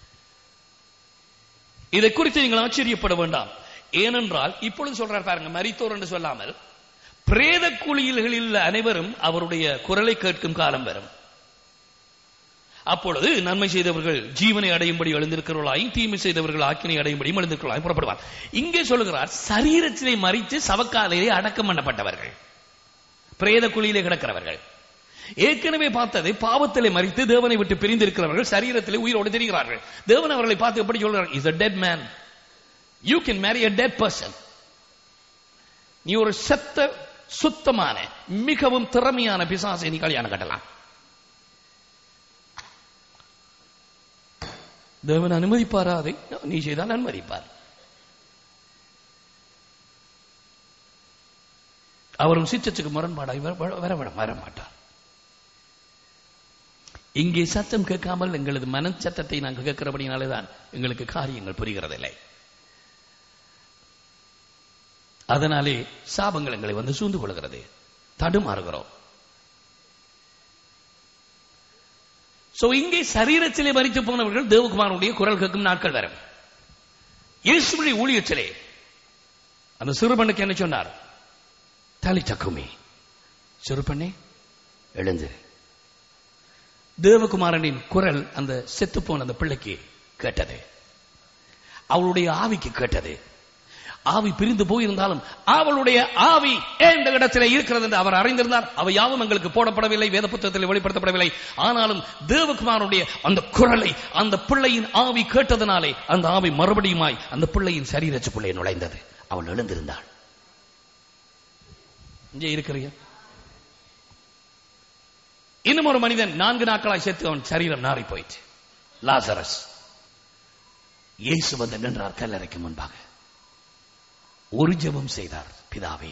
இதை குறித்து நீங்கள் ஆச்சரியப்பட வேண்டாம் ஏனென்றால் இப்பொழுது சொல்றார் பாருங்க மரித்தோர் என்று சொல்லாமல் பிரேத குழியில்களில் அனைவரும் அவருடைய குரலை கேட்கும் காலம் வரும் அப்பொழுது நன்மை செய்தவர்கள் ஜீவனை அடையும்படி எழுந்திருக்கிறவர்களாயும் தீமை செய்தவர்கள் ஆக்கினை அடையும்படி எழுந்திருக்கிறவர்களாயும் புறப்படுவார் இங்கே சொல்லுகிறார் சரீரத்திலே மறித்து சவக்காலையிலே அடக்கம் பண்ணப்பட்டவர்கள் பிரேத குழியிலே கிடக்கிறவர்கள் ஏற்கனவே பார்த்தது பாவத்திலே மறித்து தேவனை விட்டு பிரிந்திருக்கிறவர்கள் சரீரத்திலே உயிரோடு தெரிகிறார்கள் தேவன் அவர்களை பார்த்து எப்படி சொல்றார் is a dead man you can marry a dead person நீ ஒரு செத்த சுத்தமான மிகவும் திறமையான பிசாசை நீ கல்யாணம் கட்டலாம் தேவன் அனுமதிப்பாரா அதை நீ செய்தால் அனுமதிப்பார் அவரும் சித்தத்துக்கு முரண்பாடாய் வர வர வர வர மாட்டார் இங்கே சத்தம் கேட்காமல் எங்களது மன சத்தத்தை நாங்கள் கேட்கிறபடினாலேதான் எங்களுக்கு காரியங்கள் புரிகிறதில்லை அதனாலே சாபங்கள் எங்களை வந்து சூழ்ந்து கொள்கிறது தடுமாறுகிறோம் சோ இங்கே சரீரத்திலே மறித்து போனவர்கள் தேவகுமாரனுடைய குரல் கேட்கும் நாட்கள் வரும் இயேசுடைய ஊழியத்திலே அந்த சிறுபனுக்கு என்ன சொன்னார் தலி சக்குமி சிறுபண்ணே எழுந்திரு தேவகுமாரனின் குரல் அந்த செத்துப்போன அந்த பிள்ளைக்கு கேட்டது அவளுடைய ஆவிக்கு கேட்டது ஆவி பிரிந்து போயிருந்தாலும் அவளுடைய ஆவி எந்த இடத்திலே இருக்கிறது என்று அவர் அறிந்திருந்தார் அவை யாவும் எங்களுக்கு போடப்படவில்லை வேத புத்தகத்தில் வெளிப்படுத்தப்படவில்லை ஆனாலும் தேவகுமாரனுடைய அந்த குரலை அந்த பிள்ளையின் ஆவி கேட்டதனாலே அந்த ஆவி மறுபடியுமாய் அந்த பிள்ளையின் சரீரச்சுக்குள்ளே நுழைந்தது அவள் எழுந்திருந்தாள் இங்கே இருக்கிறீங்க இன்னும் ஒரு மனிதன் நான்கு நாட்களாய் சேர்த்து அவன் சரீரம் நாறி போயிற்று லாசரஸ் இயேசு வந்து நின்றார் கல்லறைக்கு முன்பாக ஒரு ஜெபம் செய்தார் பிதாவே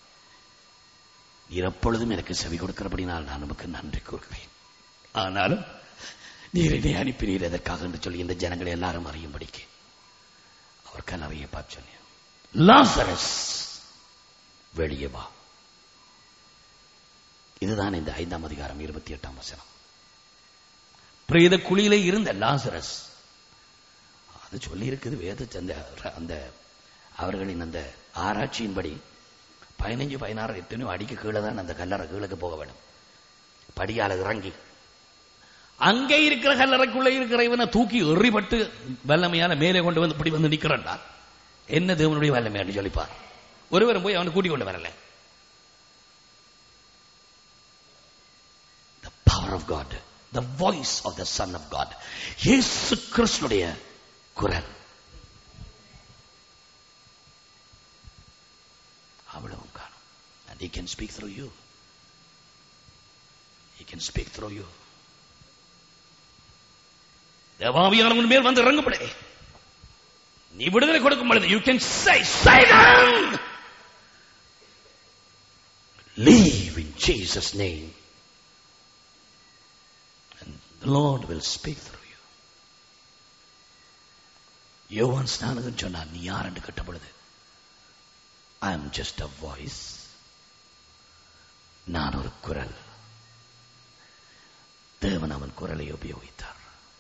நீர் எப்பொழுதும் எனக்கு செவி கொடுக்கிறபடினால் நான் நமக்கு நன்றி கூறுகிறேன் ஆனாலும் நீர் என்னை அனுப்பினீர் எதற்காக என்று சொல்லி இந்த ஜனங்களை எல்லாரும் அறியும்படிக்கு அவர் கல்லறையை பார்த்து சொன்னார் லாசரஸ் வெளியே வா இதுதான் இந்த ஐந்தாம் அதிகாரம் இருபத்தி எட்டாம் வசனம் பிரேத குழியிலே இருந்த லாசரஸ் அது சொல்லி இருக்குது வேத அந்த அந்த அவர்களின் அந்த ஆராய்ச்சியின்படி பதினஞ்சு பதினாறு எத்தனையோ அடிக்கு கீழே தான் அந்த கல்லறை கீழக்கு போக வேண்டும் படியால இறங்கி அங்கே இருக்கிற கல்லறைக்குள்ள இருக்கிற இவனை தூக்கி எறிபட்டு வல்லமையான மேலே கொண்டு வந்து இப்படி வந்து நிக்கிறண்டா என்ன தேவனுடைய வல்லமையான்னு சொல்லிப்பார் ஒருவரும் போய் அவனை கூட்டிக் கொண்டு வரல the power of God the voice of the son of God இயேசு கிறிஸ்துடைய குரல் அவ்வளவும் காணும் and he can speak through you he can speak through you தேவாவியானவன் மேல் வந்து இறங்குபடே நீ விடுதலை கொடுக்கும் பொழுது யூ கேன் சை silent leave in Jesus name and the Lord will speak through you யோவான் ஸ்நானகன் சொன்னார் நீ யார் என்று கேட்ட பொழுது I am just a voice நான் ஒரு குரல் தேவன் அவன் குரலை உபயோகித்தார்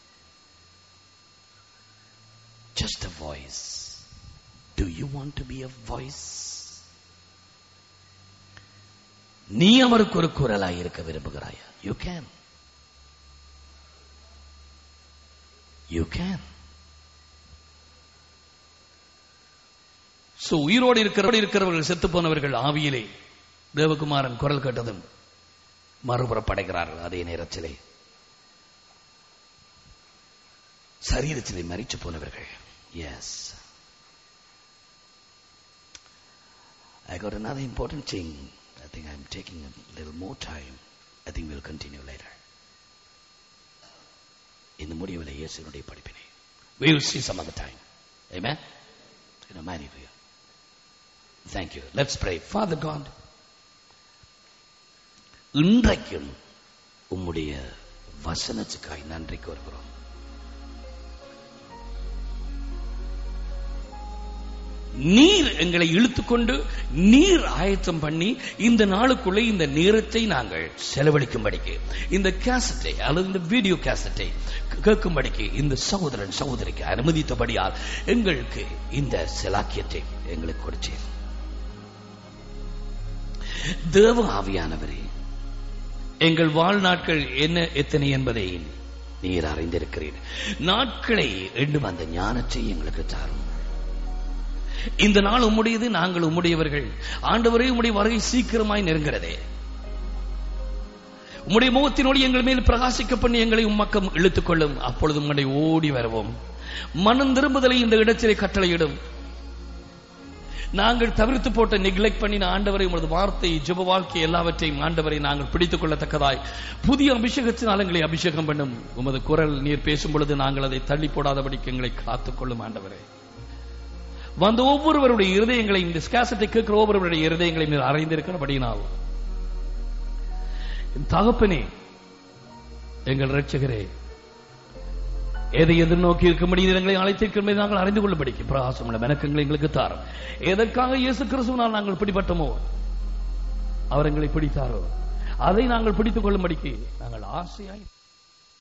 just a voice. Do you want to be a voice? நீ அவருக்கு ஒரு குரலாய் இருக்க விரும்புகிறாயா you can you can so உயிரோடு இருக்கிற இருக்கிறவர்கள் செத்து போனவர்கள் ஆவியிலே தேவகுமாரன் குரல் கேட்டதும் மறுபுறப்படைகிறார்கள் அதே நேரத்திலே சரீரத்திலே மறிச்சு போனவர்கள் yes I got another important thing. I think I'm taking a little more time. I think we'll continue later. இந்த முடிவில் இயேசுனுடைய படிப்பினை we will see some other time amen in a mighty way thank you let's pray father god இன்றைக்கும் உம்முடைய வசனத்துக்காய் நன்றி கூறுகிறோம் நீர் எங்களை இழுத்துக்கொண்டு நீர் ஆயத்தம் பண்ணி இந்த நாளுக்குள்ளே இந்த நேரத்தை நாங்கள் செலவழிக்கும்படிக்கு இந்த கேசட்டை அல்லது இந்த வீடியோ கேசட்டை கேட்கும்படிக்கு இந்த சகோதரன் சகோதரிக்கு அனுமதித்தபடியால் எங்களுக்கு இந்த செலாக்கியத்தை எங்களுக்கு கொடுத்தேன் தேவ ஆவியானவரே எங்கள் வாழ்நாட்கள் என்ன எத்தனை என்பதை நீர் அறிந்திருக்கிறீர் நாட்களை எண்ணும் அந்த ஞானத்தை எங்களுக்கு தாரும் இந்த நாள் உம்முடையது நாங்கள் உம்முடையவர்கள் ஆண்டவரே உம்முடைய வருகை சீக்கிரமாய் நெருங்கிறதே உம்முடைய முகத்தினோடு எங்கள் மேல் பிரகாசிக்க பண்ணி எங்களை உம்மக்கம் இழுத்துக் கொள்ளும் அப்பொழுது உம்முடைய ஓடி வருவோம் மனம் திரும்புதலை இந்த இடத்திலே கட்டளையிடும் நாங்கள் தவிர்த்து போட்ட நெக்லெக்ட் பண்ணின ஆண்டவரை உமது வார்த்தை ஜெப வாழ்க்கை எல்லாவற்றையும் ஆண்டவரை நாங்கள் பிடித்துக் கொள்ளத்தக்கதாய் புதிய அபிஷேகத்தினால் எங்களை அபிஷேகம் பண்ணும் உமது குரல் நீர் பேசும் பொழுது நாங்கள் அதை தள்ளி போடாதபடிக்கு எங்களை காத்துக்கொள்ளும் ஆண்டவரே வந்த ஒவ்வொருவருடைய இருதயங்களை இந்த ஸ்காசத்தை கேட்கிற ஒவ்வொருவருடைய இருதயங்களை நீர் அறிந்திருக்கிறபடினால் தகப்பனே எங்கள் ரட்சகரே எதை எதிர்நோக்கி இருக்கும்படி எங்களை அழைத்திருக்கும்படி நாங்கள் அறிந்து கொள்ளும்படிக்கு பிரகாசமுள்ள மெனக்கங்களை எங்களுக்கு தாரும் எதற்காக இயேசு கிறிஸ்துவனால் நாங்கள் பிடிபட்டோமோ அவர் எங்களை பிடித்தாரோ அதை நாங்கள் பிடித்துக் கொள்ளும்படிக்கு நாங்கள் ஆசையாய்